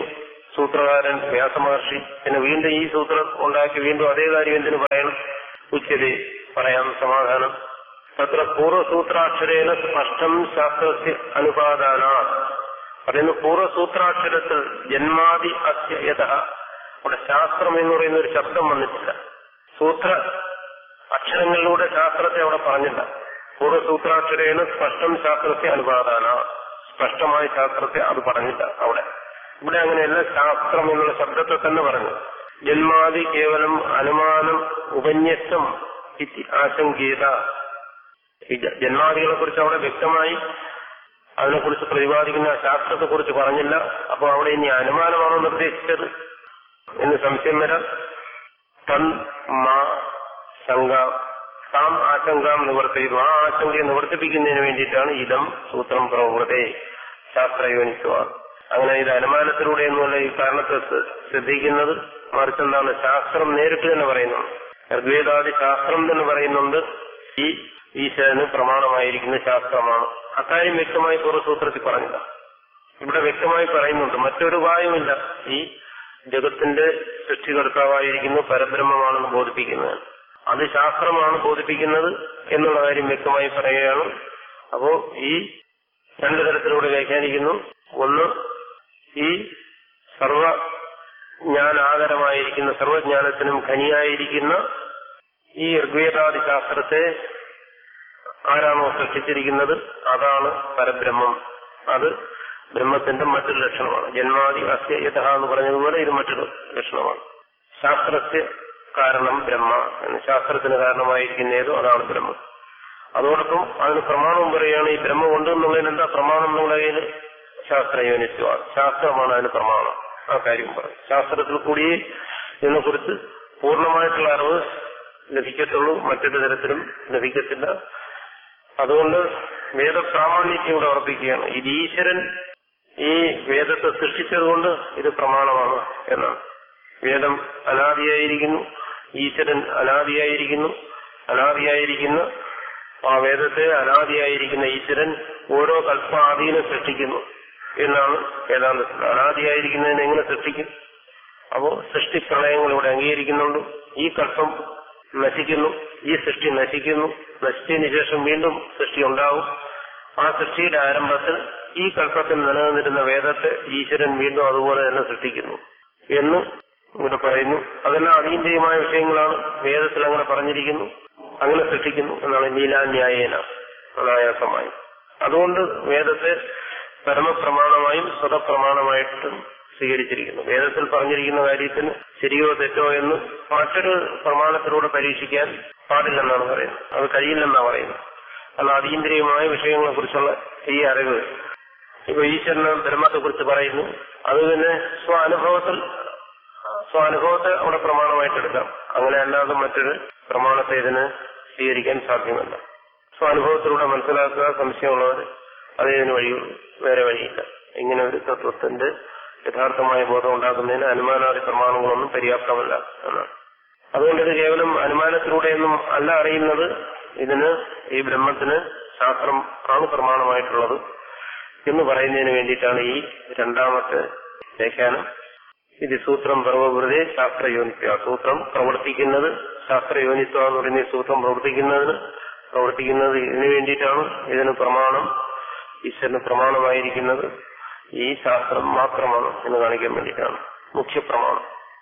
സൂത്രകാരൻ വ്യാസമഹർഷി പിന്നെ വീണ്ടും ഈ സൂത്രം ഉണ്ടാക്കി വീണ്ടും അതേ കാര്യം എന്തിനു പറയണം ഉച്ചതി പറയാം സമാധാനം തത്ര പൂർവ്വസൂത്രാക്ഷരേണ സ്പഷ്ടം ശാസ്ത്രസ്യ അനുപാദാന പറയുന്നു പൂർവ്വസൂത്രാക്ഷരത്തിൽ ജന്മാദി അസ്യ യഥ അവിടെ ശാസ്ത്രം എന്ന് പറയുന്ന ഒരു ശബ്ദം വന്നിട്ടില്ല സൂത്ര അക്ഷരങ്ങളിലൂടെ ശാസ്ത്രത്തെ അവിടെ പറഞ്ഞില്ല പൂർവ്വസൂത്രാക്ഷരേണ സ്പഷ്ടം ശാസ്ത്രത്തെ അനുപാദാന സ്പഷ്ടമായ ശാസ്ത്രത്തെ അത് പറഞ്ഞില്ല അവിടെ ഇവിടെ അങ്ങനെയല്ല ശാസ്ത്രം എന്നുള്ള ശബ്ദത്തെ തന്നെ പറഞ്ഞു ജന്മാദി കേവലം അനുമാനം ഉപന്യസ്തം ഇതി ആശങ്കീത ഈ ജ- ജന്മാദികളെ കുറിച്ച് അവിടെ വ്യക്തമായി അതിനെക്കുറിച്ച് പ്രതിപാദിക്കുന്ന ശാസ്ത്രത്തെ കുറിച്ച് പറഞ്ഞില്ല അപ്പൊ അവിടെ ഇനി അനുമാനമാണോ നിർദ്ദേശിച്ചത് എന്ന് സംശയം വരാം തൻ മാ ശങ്ക താം ആശങ്കാം നിവർത്തിയതു ആ ആശങ്കയെ നിവർത്തിപ്പിക്കുന്നതിന് വേണ്ടിയിട്ടാണ് ഇതം സൂത്രം പ്രവൃത്തെ ശാസ്ത്രയോനിക്കുക അങ്ങനെ ഇത് അനുമാനത്തിലൂടെ എന്നുള്ള ഈ കാരണത്തെ ശ്ര- ശ്രദ്ധിക്കുന്നത് മറിച്ച് എന്താണ് ശാസ്ത്രം നേരിട്ട് തന്നെ പറയുന്നു ഋഗ്വേദാദി ശാസ്ത്രം തന്നെ പറയുന്നുണ്ട് ഈ ഈശ്വരന് പ്രമാണമായിരിക്കുന്ന ശാസ്ത്രമാണ് അക്കാര്യം വ്യക്തമായി പൂർവ്വസൂത്രത്തിൽ പറഞ്ഞില്ല ഇവിടെ വ്യക്തമായി പറയുന്നുണ്ട് മറ്റൊരു ഉപായമില്ല ഈ ജഗത്തിന്റെ സൃഷ്ടികർത്താവായിരിക്കുന്ന പരബ്രഹ്മമാണെന്ന് ബോധിപ്പിക്കുന്നത് അത് ശാസ്ത്രമാണ് ബോധിപ്പിക്കുന്നത് എന്നുള്ള കാര്യം വ്യക്തമായി പറയുകയാണ് അപ്പോ ഈ രണ്ടു തരത്തിലൂടെ വ്യാഖ്യാനിക്കുന്നു ഒന്ന് ഈ സർവ ജ്ഞാനാകരമായിരിക്കുന്ന സർവജ്ഞാനത്തിനും ഖനിയായിരിക്കുന്ന ഈ ഋഗ്വേദാദി ശാസ്ത്രത്തെ ആരാണോ സൃഷ്ടിച്ചിരിക്കുന്നത് അതാണ് പരബ്രഹ്മം അത് ബ്രഹ്മത്തിന്റെ മറ്റൊരു ലക്ഷണമാണ് ജന്മാദി അസ്യ യഥ എന്ന് പറഞ്ഞതുപോലെ ഇത് മറ്റൊരു ലക്ഷണമാണ് ശാസ്ത്രസ്യ കാരണം ബ്രഹ്മ എന്ന് ശാസ്ത്രത്തിന് കാരണമായിരിക്കുന്ന ഏതോ അതാണ് ബ്രഹ്മം അതോടൊപ്പം അതിന് പ്രമാണവും പറയുകയാണ് ഈ ബ്രഹ്മം ഉണ്ട് എന്നുള്ളതിന് എന്താ പ്രമാണം എന്നുള്ള കയ്യിൽ ശാസ്ത്രയോനിത്വ ശാസ്ത്രമാണ് അതിന് പ്രമാണം ആ കാര്യം പറയും ശാസ്ത്രത്തിൽ കൂടിയേ ഇതിനെക്കുറിച്ച് പൂർണ്ണമായിട്ടുള്ള അറിവ് ലഭിക്കത്തുള്ളൂ മറ്റൊരു തരത്തിലും ലഭിക്കത്തില്ല അതുകൊണ്ട് വേദപ്രാമാണ്യത്തെ ഇവിടെ ഉറപ്പിക്കുകയാണ് ഇത് ഈശ്വരൻ ഈ വേദത്തെ സൃഷ്ടിച്ചതുകൊണ്ട് ഇത് പ്രമാണമാണ് എന്നാണ് വേദം അനാദിയായിരിക്കുന്നു ഈശ്വരൻ അനാദിയായിരിക്കുന്നു അനാദിയായിരിക്കുന്ന ആ വേദത്തെ അനാദിയായിരിക്കുന്ന ഈശ്വരൻ ഓരോ കൽപ്പാദീനം സൃഷ്ടിക്കുന്നു എന്നാണ് വേദാന്തത്തിൽ അനാദിയായിരിക്കുന്നതിനെ എങ്ങനെ സൃഷ്ടിക്കും അപ്പോ സൃഷ്ടി പ്രളയങ്ങൾ ഇവിടെ അംഗീകരിക്കുന്നുണ്ട് ഈ കൽപ്പം നശിക്കുന്നു ഈ സൃഷ്ടി നശിക്കുന്നു നശിച്ചതിന് ശേഷം വീണ്ടും സൃഷ്ടി ഉണ്ടാവും ആ സൃഷ്ടിയുടെ ആരംഭത്തിൽ ഈ കൽപ്പത്തിൽ നിലനിന്നിരുന്ന വേദത്തെ ഈശ്വരൻ വീണ്ടും അതുപോലെ തന്നെ സൃഷ്ടിക്കുന്നു എന്ന് ഇവിടെ പറയുന്നു അതെല്ലാം അതീന്ദ്രിയമായ വിഷയങ്ങളാണ് വേദത്തിൽ അങ്ങനെ പറഞ്ഞിരിക്കുന്നു അങ്ങനെ സൃഷ്ടിക്കുന്നു എന്നാണ് നീലാന്യായേന അനായാസമായി അതുകൊണ്ട് വേദത്തെ പരമപ്രമാണമായും സ്വതപ്രമാണമായിട്ടും സ്വീകരിച്ചിരിക്കുന്നു വേദത്തിൽ പറഞ്ഞിരിക്കുന്ന കാര്യത്തിന് ശരിയോ തെറ്റോ എന്ന് മറ്റൊരു പ്രമാണത്തിലൂടെ പരീക്ഷിക്കാൻ പാടില്ലെന്നാണ് പറയുന്നത് അത് കഴിയില്ലെന്നാണ് പറയുന്നത് കാരണം അതീന്ദ്രിയമായ വിഷയങ്ങളെ കുറിച്ചുള്ള ഈ അറിവ് ഇപ്പൊ ഈശ്വരന് ബ്രഹ്മത്തെ കുറിച്ച് പറയുന്നു അത് പിന്നെ സ്വാനുഭവത്തിൽ സ്വാനുഭവത്തെ അവിടെ പ്രമാണമായിട്ട് എടുക്കാം അങ്ങനെ അല്ലാതെ മറ്റൊരു പ്രമാണത്തെ ഇതിന് സ്വീകരിക്കാൻ സാധ്യമല്ല സ്വാനുഭവത്തിലൂടെ മനസ്സിലാക്കുക സംശയമുള്ളവർ അതേ ഇതിന് വഴിയുള്ളൂ വേറെ വഴിയില്ല ഇങ്ങനെ ഒരു തത്വത്തിന്റെ യഥാർത്ഥമായ ബോധം ഉണ്ടാക്കുന്നതിന് അനുമാനാദി പ്രമാണങ്ങളൊന്നും പര്യാപ്തമല്ല എന്നാണ് അതുകൊണ്ട് ഇത് കേവലം അനുമാനത്തിലൂടെയൊന്നും അല്ല അറിയുന്നത് ഇതിന് ഈ ബ്രഹ്മത്തിന് ശാസ്ത്രം ആണ് പ്രമാണമായിട്ടുള്ളത് എന്ന് പറയുന്നതിന് വേണ്ടിയിട്ടാണ് ഈ രണ്ടാമത്തെ വ്യാഖ്യാനം ഇത് സൂത്രം സർവവൃതേ ശാസ്ത്രയോനിത്വ സൂത്രം പ്രവർത്തിക്കുന്നത് ശാസ്ത്രയോനിത്വ എന്ന് പറയുന്ന ഈ സൂത്രം പ്രവർത്തിക്കുന്നതിന് പ്രവർത്തിക്കുന്നത് ഇതിനു വേണ്ടിയിട്ടാണ് ഇതിന് പ്രമാണം ഈശ്വരന് പ്രമാണമായിരിക്കുന്നത് ഈ ശാസ്ത്രം മാത്രമാണ് എന്ന് കാണിക്കാൻ വേണ്ടിയിട്ടാണ് മുഖ്യ പ്രമാണം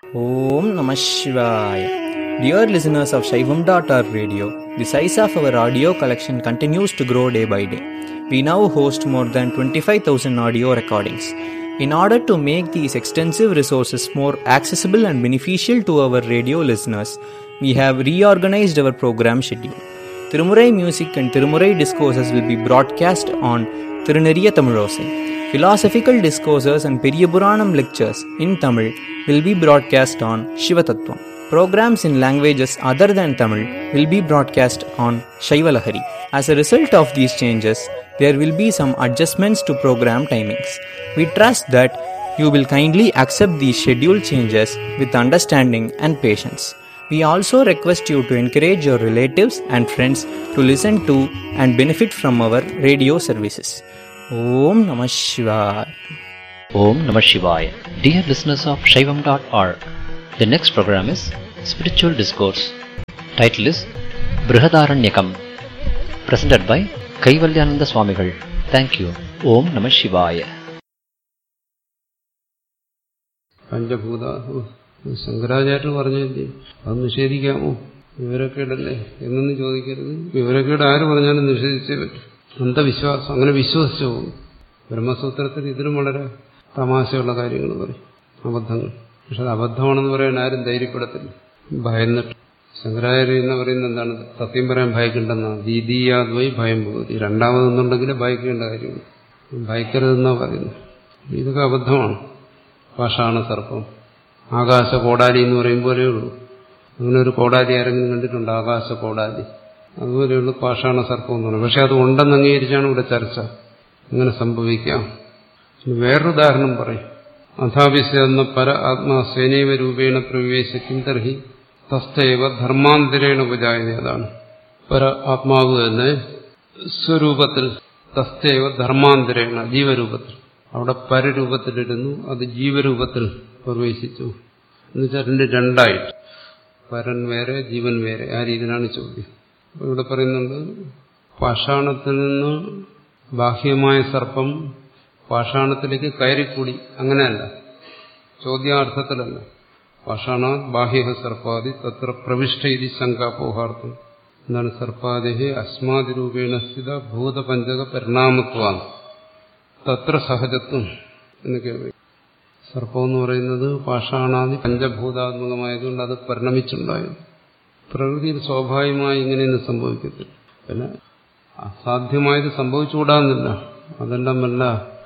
Om Namah Shivaya. Dear listeners of Shaivam.org radio, the size of our audio collection continues to grow day by day. We now host more than 25,000 audio recordings. In order to make these extensive resources more accessible and beneficial to our radio listeners, we have reorganized our program schedule. Tirumurai music and Tirumurai discourses will be broadcast on Tiruneriya Tamilosai. Philosophical discourses and Periyapuranam lectures in Tamil will be broadcast on Shivatattvam. Programs in languages other than Tamil will be broadcast on Shaivalahari. As a result of these changes, there will be some adjustments to program timings. We trust that you will kindly accept these schedule changes with understanding and patience. We also request you to encourage your relatives and friends to listen to and benefit from our radio services. Om Namah Shivaya. Om Namah Shivaya. Dear listeners of Shaivam.org, the next program is Spiritual Discourse. Title is Brihadaranyakam. Presented by Kaivalyananda Swamigal. Thank you. Om Namah Shivaya. പഞ്ചഭൂത ഓ, ശങ്കരാചാര്യർ പറഞ്ഞില്ലേ അത് നിഷേധിക്കാമോ വിവരക്കേടല്ലേ എന്നൊന്നും ചോദിക്കരുത് വിവരക്കേട് ആര് പറഞ്ഞാലും നിഷേധിച്ചേ പറ്റും അന്ധവിശ്വാസം അങ്ങനെ വിശ്വസിച്ചു പോകും ബ്രഹ്മസൂത്രത്തിൽ ഇതിലും വളരെ തമാശയുള്ള കാര്യങ്ങൾ പറയും അബദ്ധങ്ങൾ പക്ഷെ അത് അബദ്ധമാണെന്ന് പറയാൻ ആരും ധൈര്യപ്പെടത്തില്ല ഭയന്നിട്ട് ശങ്കരാചാര്യ എന്ന് പറയുന്നത് എന്താണ് സത്യം പറയാൻ ഭയക്കേണ്ടെന്നാണ് ദീദീയാദ്വൈ ഭയം പോകും രണ്ടാമതൊന്നുണ്ടെങ്കിൽ ഭയക്കേണ്ട കാര്യമില്ല ഭയക്കരുതെന്നാ പറയുന്നത് ഇതൊക്കെ അബദ്ധമാണ് പാഷാണ സർപ്പം ആകാശ കോടാലി എന്ന് പറയും പോലെയേ ഉള്ളൂ അങ്ങനെ ഒരു കോടാലി ആരെങ്കിലും കണ്ടിട്ടുണ്ട് ആകാശ കോടാലി അതുപോലെയുള്ള പാഷാണ സർപ്പം എന്ന് പറയുന്നത് പക്ഷെ അത് ഉണ്ടെന്ന് അംഗീകരിച്ചാണ് ഇവിടെ ചർച്ച അങ്ങനെ സംഭവിക്കാം ഇനി വേറൊരു ഉദാഹരണം പറയും അഥാപിസെന്ന പര ആത്മാ സ്വനൈവ രൂപേണ പ്രവേശിക്കും തർഹി തസ്തൈവ ധർമാന്തരേണ ഉപജായത അതാണ് പര ആത്മാവ് തന്നെ സ്വരൂപത്തിൽ തസ്തൈവ ധർമാന്തരേണ ജീവരൂപത്തിൽ അവിടെ പരരൂപത്തിലിരുന്നു അത് ജീവരൂപത്തിൽ പ്രവേശിച്ചു എന്നുവെച്ചാൽ രണ്ട് രണ്ടായിട്ട് പരൻ വേറെ ജീവൻ വേറെ ആ രീതിയിലാണ് ചോദ്യം അപ്പൊ ഇവിടെ പറയുന്നുണ്ട് പാഷാണത്തിൽ നിന്ന് ബാഹ്യമായ സർപ്പം പാഷാണത്തിലേക്ക് കയറിക്കൂടി അങ്ങനെയല്ല ചോദ്യാർത്ഥത്തിലല്ല പാഷാണ ബാഹ്യ സർപ്പാദി തത്ര പ്രവിഷ്ട ഇതി ശങ്കാപോഹാർത്ഥം എന്താണ് സർപ്പാദേഹി അസ്മാതിരൂപേണ സ്ഥിത ഭൂതപഞ്ചക പരിണാമത്വാണ് തത്ര സഹജത്വം എന്നൊക്കെ പറയും സർപ്പം എന്ന് പറയുന്നത് പാഷാണാദി പഞ്ചഭൂതാത്മകമായതുകൊണ്ട് അത് പരിണമിച്ചുണ്ടായത് പ്രകൃതിയിൽ സ്വാഭാവികമായി ഇങ്ങനെയൊന്നും സംഭവിക്കത്തില്ല പിന്നെ അസാധ്യമായത് സംഭവിച്ചുകൂടാന്നില്ല അതെല്ലാം വല്ല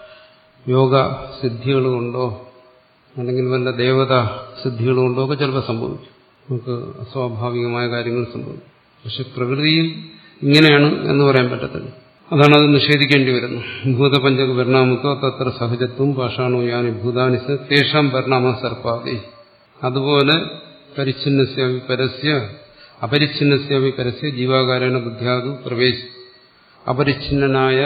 യോഗ സിദ്ധികൾ കൊണ്ടോ അല്ലെങ്കിൽ വല്ല ദേവത സിദ്ധികൾ കൊണ്ടോ ഒക്കെ ചിലപ്പോൾ സംഭവിക്കും നമുക്ക് അസ്വാഭാവികമായ കാര്യങ്ങൾ സംഭവിക്കും പക്ഷെ പ്രകൃതിയിൽ ഇങ്ങനെയാണ് എന്ന് പറയാൻ പറ്റത്തില്ല അതാണ് അത് നിഷേധിക്കേണ്ടി വരുന്നത് ഭൂതപഞ്ചക പരിണാമത്വ തത്ര സഹജത്വം പാഷാണോ യാനി ഭൂതാനിസ് തേഷാം പരിണാമ സർപ്പാതി അതുപോലെ പരിച്ഛിന്നസ്യാവി പരസ്യ അപരിച്ഛിന്നസ്യാവി പരസ്യ ജീവാകാരേണ ബുദ്ധ്യാതു പ്രവേശി അപരിച്ഛിന്നനായ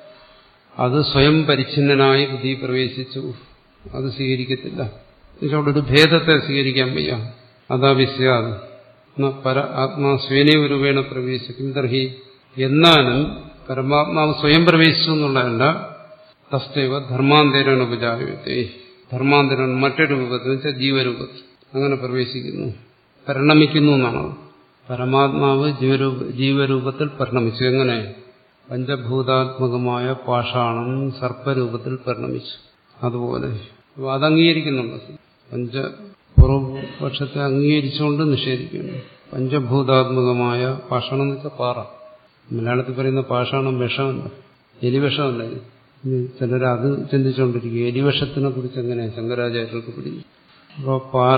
അത് സ്വയം പരിച്ഛിന്നനായി ബുദ്ധി പ്രവേശിച്ചു അത് സ്വീകരിക്കത്തില്ല എന്നുവെച്ചാൽ അവിടെ ഒരു ഭേദത്തെ സ്വീകരിക്കാൻ വയ്യ അതാവിസ്യാത് പര ആത്മാ സ്വയനേ രൂപേണ പ്രവേശിക്കും തർഹി എന്നാലും പരമാത്മാവ് സ്വയം പ്രവേശിച്ചു എന്നുള്ളതല്ല തസ്തൈവ ധർമാന്തരേണ ഉപജായത്തെ ധർമാന്തരം മറ്റൊരു രൂപത്തിൽ വെച്ചാൽ ജീവരൂപത്തിൽ അങ്ങനെ പ്രവേശിക്കുന്നു പരിണമിക്കുന്നു എന്നാണ് പരമാത്മാവ് ജീവരൂപ ജീവരൂപത്തിൽ പരിണമിച്ചു എങ്ങനെ പഞ്ചഭൂതാത്മകമായ പാഷാണം സർപ്പരൂപത്തിൽ പരിണമിച്ചു അതുപോലെ അപ്പൊ അത് അംഗീകരിക്കുന്നുണ്ട് പഞ്ച പൂർവപക്ഷത്തെ അംഗീകരിച്ചുകൊണ്ട് നിഷേധിക്കുന്നു പഞ്ചഭൂതാത്മകമായ പാഷാണം എന്ന് വെച്ചാൽ പാറ മലയാളത്തിൽ പറയുന്ന പാഷാണം വിഷമല്ല എലിവിഷമല്ല ചിലർ അത് ചിന്തിച്ചുകൊണ്ടിരിക്കും എലിവിഷത്തിനെ കുറിച്ച് എങ്ങനെ ശങ്കരാചാര്യർക്ക് പിടിക്കും അപ്പോൾ പാറ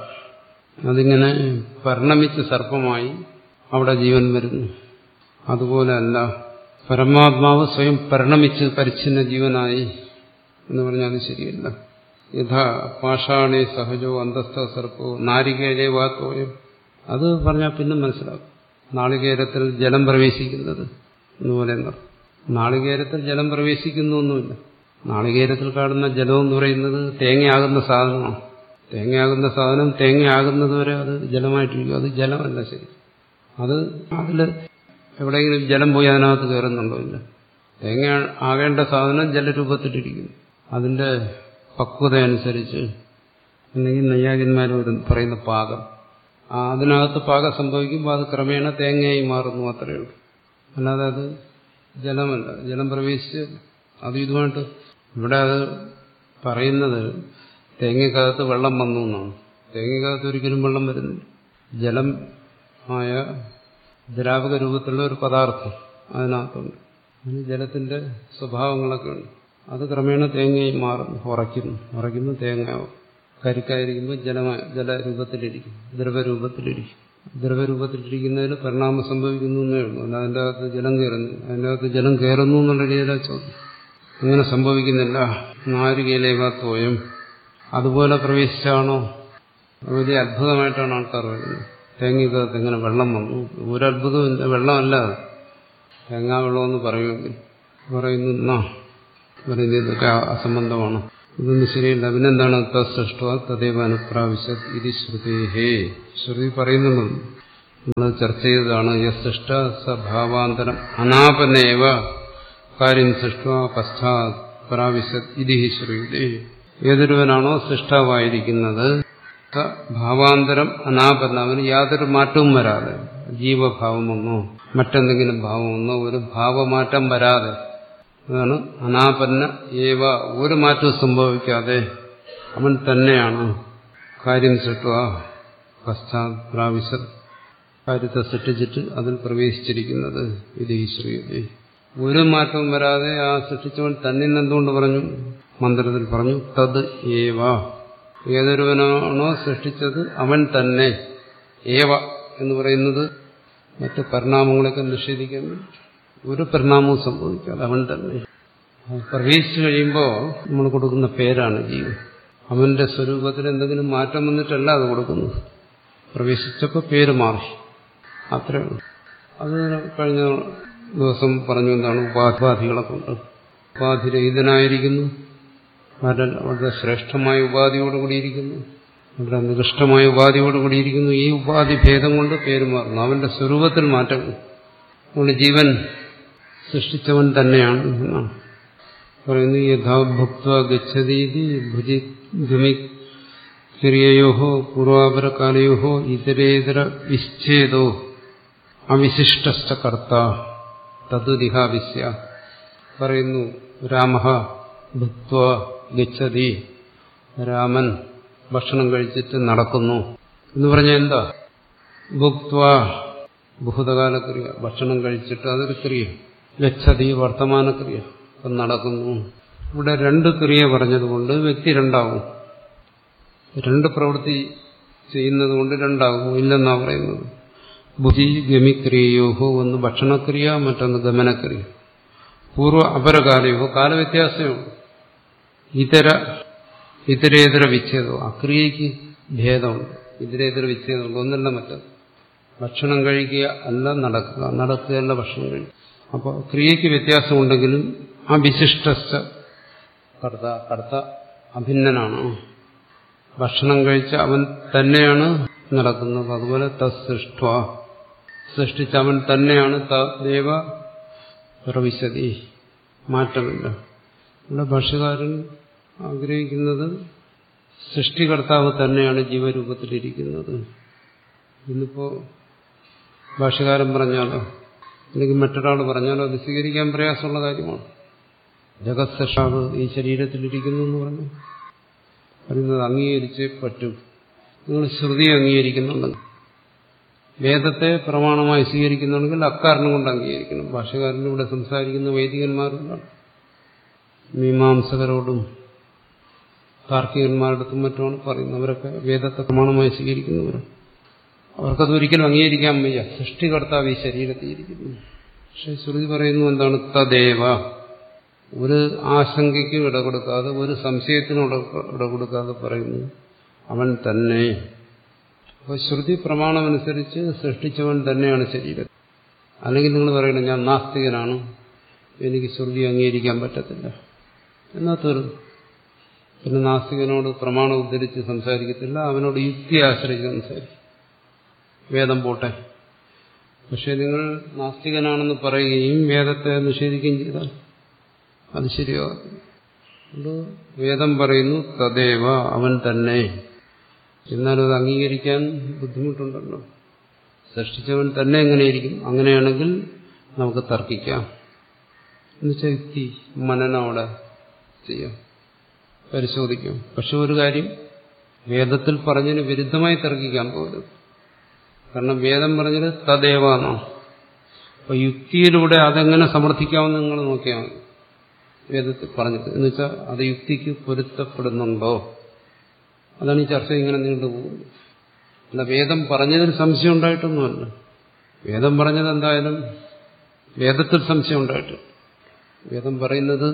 അതിങ്ങനെ പരിണമിച്ച സർപ്പമായി അവിടെ ജീവൻ വരുന്നു അതുപോലെ അല്ല പരമാത്മാവ് സ്വയം പരിണമിച്ച് പരിച്ഛിന്ന ജീവനായി എന്ന് പറഞ്ഞാൽ അത് ശരിയല്ല യഥാ പാഷാണേ സഹജോ അന്തസ്ഥ സർപ്പോ നാരികേരേ വാത്തോയം അത് പറഞ്ഞാൽ പിന്നെ മനസ്സിലാക്കും നാളികേരത്തിൽ ജലം പ്രവേശിക്കുന്നത് എന്നുപോലെ നാളികേരത്തിൽ ജലം പ്രവേശിക്കുന്നൊന്നുമില്ല നാളികേരത്തിൽ കാണുന്ന ജലം എന്ന് പറയുന്നത് തേങ്ങയാകുന്ന സാധനമാണ് തേങ്ങയാകുന്ന സാധനം തേങ്ങയാകുന്നത് വരെ അത് ജലമായിട്ടിരിക്കും അത് ജലമല്ല ശരി അത് അതിൽ എവിടെയെങ്കിലും ജലം പോയി അതിനകത്ത് കയറുന്നുണ്ടോ ഇല്ല തേങ്ങ ആകേണ്ട സാധനം ജലരൂപത്തിലിരിക്കുന്നു അതിന്റെ പക്വത അനുസരിച്ച് അല്ലെങ്കിൽ നയ്യാകന്മാർ പറയുന്ന പാകം അതിനകത്ത് പാകം സംഭവിക്കുമ്പോൾ അത് ക്രമേണ തേങ്ങയായി മാറുന്നു അത്രയേ ഉള്ളൂ അല്ലാതെ അത് ജലമല്ല ജലം പ്രവേശിച്ച് അത് ഇതുമായിട്ട് ഇവിടെ അത് പറയുന്നത് തേങ്ങക്കകത്ത് വെള്ളം വന്നു എന്നാണ് തേങ്ങക്കകത്ത് ഒരിക്കലും വെള്ളം വരുന്നില്ല ജലം ആയ ദ്രാവക രൂപത്തിലുള്ള ഒരു പദാർത്ഥം അതിനകത്തുണ്ട് അതിന് ജലത്തിന്റെ സ്വഭാവങ്ങളൊക്കെ ഉണ്ട് അത് ക്രമേണ തേങ്ങയായി മാറുന്നു ഉറയ്ക്കുന്നു ഉറയ്ക്കുമ്പോൾ തേങ്ങയാവും കരിക്കായിരിക്കുമ്പോൾ ജലമായ ജലരൂപത്തിലിരിക്കും ദ്രവരൂപത്തിലിരിക്കും ദ്രവരൂപത്തിലിരിക്കുന്നതിൽ പരിണാമം സംഭവിക്കുന്നു എന്നേ ഉള്ളൂ അല്ല അതിൻ്റെ അകത്ത് ജലം കയറുന്നു അതിൻ്റെ അകത്ത് ജലം കയറുന്നു എന്നുള്ള രീതിയിലാണ് ചോദ്യം അങ്ങനെ സംഭവിക്കുന്നില്ല നാരികയിലേവാത്തോയം അതുപോലെ പ്രവേശിച്ചാണോ വലിയ അത്ഭുതമായിട്ടാണ് ആൾക്കാർ പറയുന്നത് തേങ്ങയ്ക്കകത്ത് എങ്ങനെ വെള്ളം വന്നു ഒരത്ഭുതമില്ല വെള്ളമല്ല തേങ്ങാ വെള്ളമെന്ന് പറയുമെങ്കിൽ പറയുന്നു പറയുന്നത് ഇതൊക്കെ അസംബന്ധമാണ് ഇതൊന്നും ശരിയല്ല പിന്നെന്താണ് തൃഷ്ട തദൈവ അനുപ്രാവശ്യത് ഇത് ശ്രുതേഹേ ശ്രുതി പറയുന്നുണ്ട് നമ്മൾ ചർച്ച ചെയ്തതാണ് യസൃഷ്ട സഭാവാന്തരം അനാപനേവ കാര്യം സൃഷ്ട പശ്ചാത് പ്രാവശ്യത് ഇതി ശ്രുതി ഏതൊരുവനാണോ സൃഷ്ടാവായിരിക്കുന്നത് ഭാവാന്തരം അനാപന്ന അവന് യാതൊരു മാറ്റവും വരാതെ ജീവഭാവമൊന്നോ മറ്റെന്തെങ്കിലും ഭാവമൊന്നോ ഒരു ഭാവമാറ്റം വരാതെ അതാണ് അനാപന്ന ഏവ ഒരു മാറ്റവും സംഭവിക്കാതെ അവൻ തന്നെയാണ് കാര്യം സൃഷ്ടുക പശ്ചാത് പ്രാവശ്യത് കാര്യത്തെ സൃഷ്ടിച്ചിട്ട് അതിൽ പ്രവേശിച്ചിരിക്കുന്നത് ഇത് ഈശ്വരീയത ഒരു മാറ്റവും വരാതെ ആ സൃഷ്ടിച്ചവൻ തന്നെ എന്തുകൊണ്ട് പറഞ്ഞു മന്ത്രത്തിൽ പറഞ്ഞു തത് ഏവ ഏതൊരുവനാണോ സൃഷ്ടിച്ചത് അവൻ തന്നെ ഏവ എന്ന് പറയുന്നത് മറ്റ് പരിണാമങ്ങളൊക്കെ നിഷേധിക്കാൻ ഒരു പരിണാമവും സംഭവിക്കാതെ അവൻ തന്നെ പ്രവേശിച്ചു കഴിയുമ്പോൾ നമ്മൾ കൊടുക്കുന്ന പേരാണ് ജീവൻ അവന്റെ സ്വരൂപത്തിൽ എന്തെങ്കിലും മാറ്റം വന്നിട്ടല്ല അത് കൊടുക്കുന്നത് പ്രവേശിച്ചപ്പോൾ പേര് മാറി അത്രേ ഉള്ളൂ അത് കഴിഞ്ഞ ദിവസം പറഞ്ഞു എന്താണ് ഉപാധികളെ കൊണ്ട് ഉപാധിരഹിതനായിരിക്കുന്നു വളരെ ശ്രേഷ്ഠമായ ഉപാധിയോടുകൂടിയിരിക്കുന്നു വളരെ നികൃഷ്ടമായ ഉപാധിയോടുകൂടിയിരിക്കുന്നു ഈ ഉപാധി ഭേദം കൊണ്ട് പേര് മാറുന്നു അവന്റെ സ്വരൂപത്തിൽ മാറ്റം അതുകൊണ്ട് ജീവൻ സൃഷ്ടിച്ചവൻ തന്നെയാണ് എന്നാണ് പറയുന്നു യഥാഭുക്ത ഗച്ഛതീതി ഭുജി ഗമി ക്രിയയോ പൂർവാപരകാലയോ ഇതരേതര വിച്ഛേദോ അവിശിഷ്ട കർത്ത തതുദിഹാവിശ്യ പറയുന്നു രാമ ഭുക്വ ഗച്ഛതി രാമൻ ഭക്ഷണം കഴിച്ചിട്ട് നടക്കുന്നു എന്ന് പറഞ്ഞാൽ എന്താ ഭുക്വ ഭൂതകാലക്രിയ ഭക്ഷണം കഴിച്ചിട്ട് അതൊരു ക്രിയ ഗച്ഛതി വർത്തമാനക്രിയ അപ്പം നടക്കുന്നു ഇവിടെ രണ്ട് ക്രിയ പറഞ്ഞതുകൊണ്ട് വ്യക്തി രണ്ടാവും രണ്ട് പ്രവൃത്തി ചെയ്യുന്നത് കൊണ്ട് രണ്ടാകും ഇല്ലെന്നാ പറയുന്നത് ബുദ്ധി ഗമിക്രിയയോഹോ ഒന്ന് ഭക്ഷണക്രിയ മറ്റൊന്ന് ഗമനക്രിയ പൂർവ്വ അപരകാലയോ കാലവ്യത്യാസമുണ്ട് ഇതര ഇതരേതര വിച്ഛേദവും അക്രിയയ്ക്ക് ഭേദമുണ്ട് ഇതരേതര വിച്ഛേദമുണ്ട് ഒന്നല്ല മറ്റത് ഭക്ഷണം കഴിക്കുക അല്ല നടക്കുക നടക്കുകയല്ല ഭക്ഷണം കഴിക്കുക അപ്പോൾ ക്രിയയ്ക്ക് വ്യത്യാസമുണ്ടെങ്കിലും ആ വിശിഷ്ട കർത്ത കർത്ത അഭിന്നനാണ് ഭക്ഷണം കഴിച്ച അവൻ തന്നെയാണ് നടക്കുന്നത് അതുപോലെ തൃഷ്ട സൃഷ്ടിച്ച അവൻ തന്നെയാണ് ദേവ പ്രവിശതി മാറ്റമില്ല ഇവിടെ ഭാഷകാരൻ ആഗ്രഹിക്കുന്നത് സൃഷ്ടികർത്താവ് തന്നെയാണ് ജീവരൂപത്തിലിരിക്കുന്നത് ഇന്നിപ്പോ ഭാഷകാരൻ പറഞ്ഞാലോ അല്ലെങ്കിൽ മറ്റൊരാൾ പറഞ്ഞാലോ അത് സ്വീകരിക്കാൻ പ്രയാസമുള്ള കാര്യമാണ് ജഗത് സൃഷ്ടാവ് ഈ ശരീരത്തിലിരിക്കുന്നു എന്ന് പറഞ്ഞു പറയുന്നത് അംഗീകരിച്ചേ പറ്റൂ നിങ്ങൾ ശ്രുതി അംഗീകരിക്കുന്നുണ്ടെങ്കിൽ വേദത്തെ പ്രമാണമായി സ്വീകരിക്കുന്നുണ്ടെങ്കിൽ അക്കാരണം കൊണ്ട് അംഗീകരിക്കണം ഭാഷകാരനിലൂടെ സംസാരിക്കുന്ന വൈദികന്മാരോടാണ് മീമാംസകരോടും താർക്കികന്മാരുടെ മറ്റുമാണ് പറയുന്നത് അവരൊക്കെ വേദത്തെ പ്രമാണമായി സ്വീകരിക്കുന്നവരാണ് അവർക്കത് ഒരിക്കലും അംഗീകരിക്കാൻ വയ്യ സൃഷ്ടികർത്താവ് ഈ ശരീരത്തിൽ ഇരിക്കുന്നു പക്ഷെ ശ്രുതി പറയുന്നു എന്താണ് തദേവ ഒരു ആശങ്കയ്ക്കും ഇട കൊടുക്കാതെ ഒരു സംശയത്തിനും ഇട കൊടുക്കാതെ പറയുന്നു അവൻ തന്നെ അപ്പോൾ ശ്രുതി പ്രമാണമനുസരിച്ച് സൃഷ്ടിച്ചവൻ തന്നെയാണ് ശരീരം അല്ലെങ്കിൽ നിങ്ങൾ പറയണം ഞാൻ നാസ്തികനാണ് എനിക്ക് ശ്രുതി അംഗീകരിക്കാൻ പറ്റത്തില്ല എന്നാ തീർന്നു പിന്നെ നാസ്തികനോട് പ്രമാണം ഉദ്ധരിച്ച് സംസാരിക്കത്തില്ല അവനോട് യുക്തി ആശ്രയിച്ച് സംസാരിക്കും വേദം പോട്ടെ പക്ഷെ നിങ്ങൾ നാസ്തികനാണെന്ന് പറയുകയും വേദത്തെ നിഷേധിക്കുകയും ചെയ്താൽ അത് ശരിയാകും വേദം പറയുന്നു തദേവ അവൻ തന്നെ എന്നാലും അത് അംഗീകരിക്കാൻ ബുദ്ധിമുട്ടുണ്ടല്ലോ സൃഷ്ടിച്ചവൻ തന്നെ എങ്ങനെയിരിക്കും അങ്ങനെയാണെങ്കിൽ നമുക്ക് തർക്കിക്കാം എന്നുവെച്ചാൽ യുക്തി മനനം അവിടെ ചെയ്യാം പരിശോധിക്കാം പക്ഷെ ഒരു കാര്യം വേദത്തിൽ പറഞ്ഞതിന് വിരുദ്ധമായി തർക്കിക്കാൻ പോകരുത് കാരണം വേദം പറഞ്ഞത് തദേവ എന്നാണ് അപ്പൊ യുക്തിയിലൂടെ അതെങ്ങനെ സമർത്ഥിക്കാമെന്ന് നിങ്ങൾ നോക്കിയാൽ മതി വേദത്തിൽ പറഞ്ഞത് എന്ന് വെച്ചാൽ അത് യുക്തിക്ക് പൊരുത്തപ്പെടുന്നുണ്ടോ അതാണ് ഈ ചർച്ച ഇങ്ങനെ നീണ്ടുപോകുന്നത് അല്ല വേദം പറഞ്ഞതിൽ സംശയം ഉണ്ടായിട്ടൊന്നുമല്ല വേദം പറഞ്ഞത് എന്തായാലും വേദത്തിൽ സംശയം ഉണ്ടായിട്ട് വേദം പറയുന്നത്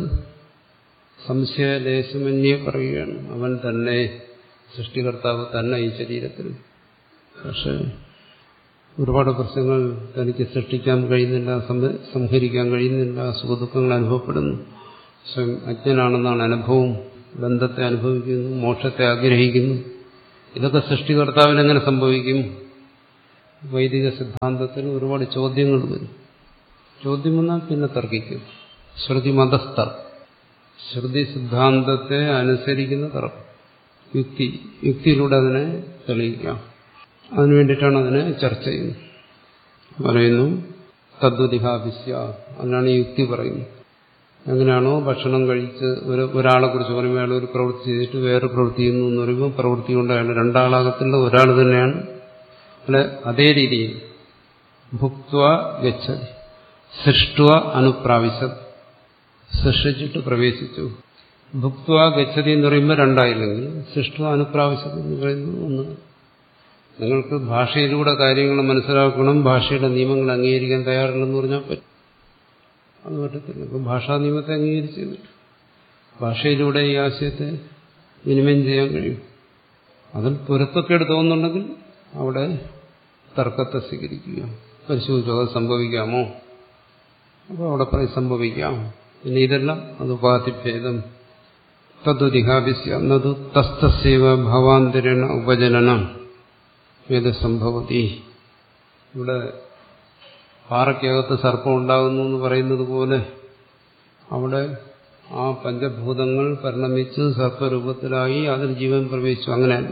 സംശയലേശമന്യേ പറയുകയാണ് അവൻ തന്നെ സൃഷ്ടികർത്താവ് തന്നെ ഈ ശരീരത്തിൽ പക്ഷെ ഒരുപാട് പ്രശ്നങ്ങൾ തനിക്ക് സൃഷ്ടിക്കാൻ കഴിയുന്നില്ല സംഹരിക്കാൻ കഴിയുന്നില്ല സുഖദുഃഖങ്ങൾ അനുഭവപ്പെടുന്നു സ്വയം അജ്ഞനാണെന്നാണ് അനുഭവം ബന്ധത്തെ അനുഭവിക്കുന്നു മോക്ഷത്തെ ആഗ്രഹിക്കുന്നു ഇതൊക്കെ സൃഷ്ടികർത്താവിന് എങ്ങനെ സംഭവിക്കും വൈദിക സിദ്ധാന്തത്തിൽ ഒരുപാട് ചോദ്യങ്ങൾ വരും ചോദ്യം വന്നാൽ പിന്നെ തർക്കിക്കും ശ്രുതി മതസ്ഥർ ശ്രുതി സിദ്ധാന്തത്തെ അനുസരിക്കുന്ന തർക്കം യുക്തി യുക്തിയിലൂടെ അതിനെ തെളിയിക്കാം അതിനു വേണ്ടിയിട്ടാണ് അതിനെ ചർച്ച ചെയ്യുന്നത് പറയുന്നു തദ്വതിഹാഭിസ്യ അതിനാണ് ഈ യുക്തി പറയുന്നത് എങ്ങനെയാണോ ഭക്ഷണം കഴിച്ച് ഒരു ഒരാളെ കുറിച്ച് പറയുമ്പോൾ അയാൾ ഒരു പ്രവൃത്തി ചെയ്തിട്ട് വേറെ പ്രവൃത്തി ചെയ്യുന്നു എന്ന് പറയുമ്പോൾ പ്രവൃത്തി കൊണ്ട് അയാൾ രണ്ടാളാകത്തില്ല ഒരാൾ തന്നെയാണ് അല്ലെ അതേ രീതിയിൽ ഭുക്വ ഗച്ഛതി സൃഷ്ടുവ അനുപ്രാവശ്യത് സൃഷ്ടിച്ചിട്ട് പ്രവേശിച്ചു ഭുക്വ ഗച്ഛതി എന്ന് പറയുമ്പോൾ രണ്ടായില്ലെങ്കിൽ സൃഷ്ടുവ അനുപ്രാവശ്യത് എന്ന് പറയുന്നത് ഒന്ന് നിങ്ങൾക്ക് ഭാഷയിലൂടെ കാര്യങ്ങൾ മനസ്സിലാക്കണം ഭാഷയുടെ നിയമങ്ങൾ അംഗീകരിക്കാൻ തയ്യാറില്ലെന്ന് പറഞ്ഞാൽ പറ്റും അത് പറ്റത്തില്ല ഇപ്പം ഭാഷാ നിയമത്തെ അംഗീകരിച്ചു ഭാഷയിലൂടെ ഈ ആശയത്തെ വിനിമയം ചെയ്യാൻ കഴിയും അതിൽ പൊരുത്തക്കേട് തോന്നുന്നുണ്ടെങ്കിൽ അവിടെ തർക്കത്തെ സ്വീകരിക്കുക പരിശോധിച്ചു അത് സംഭവിക്കാമോ അപ്പോൾ അവിടെ പറയും സംഭവിക്കാം പിന്നെ ഇതെല്ലാം അത് ഉപാധിഭേദം തദ്ദിഹാഭിസ്യ എന്നതു തസ്തസേവ ഭവാന്തരണ ഉപജനനം ഏത് സംഭവതി ഇവിടെ പാറയ്ക്കകത്ത് സർപ്പം ഉണ്ടാകുന്നു എന്ന് പറയുന്നത് പോലെ അവിടെ ആ പഞ്ചഭൂതങ്ങൾ പരിണമിച്ച് സർപ്പരൂപത്തിലായി അതിൽ ജീവൻ പ്രവേശിച്ചു അങ്ങനെയല്ല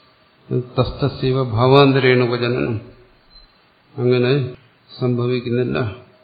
തസ്തസീവ ഭാവാന്തരേണ ഉപജനനം അങ്ങനെ സംഭവിക്കുന്നില്ല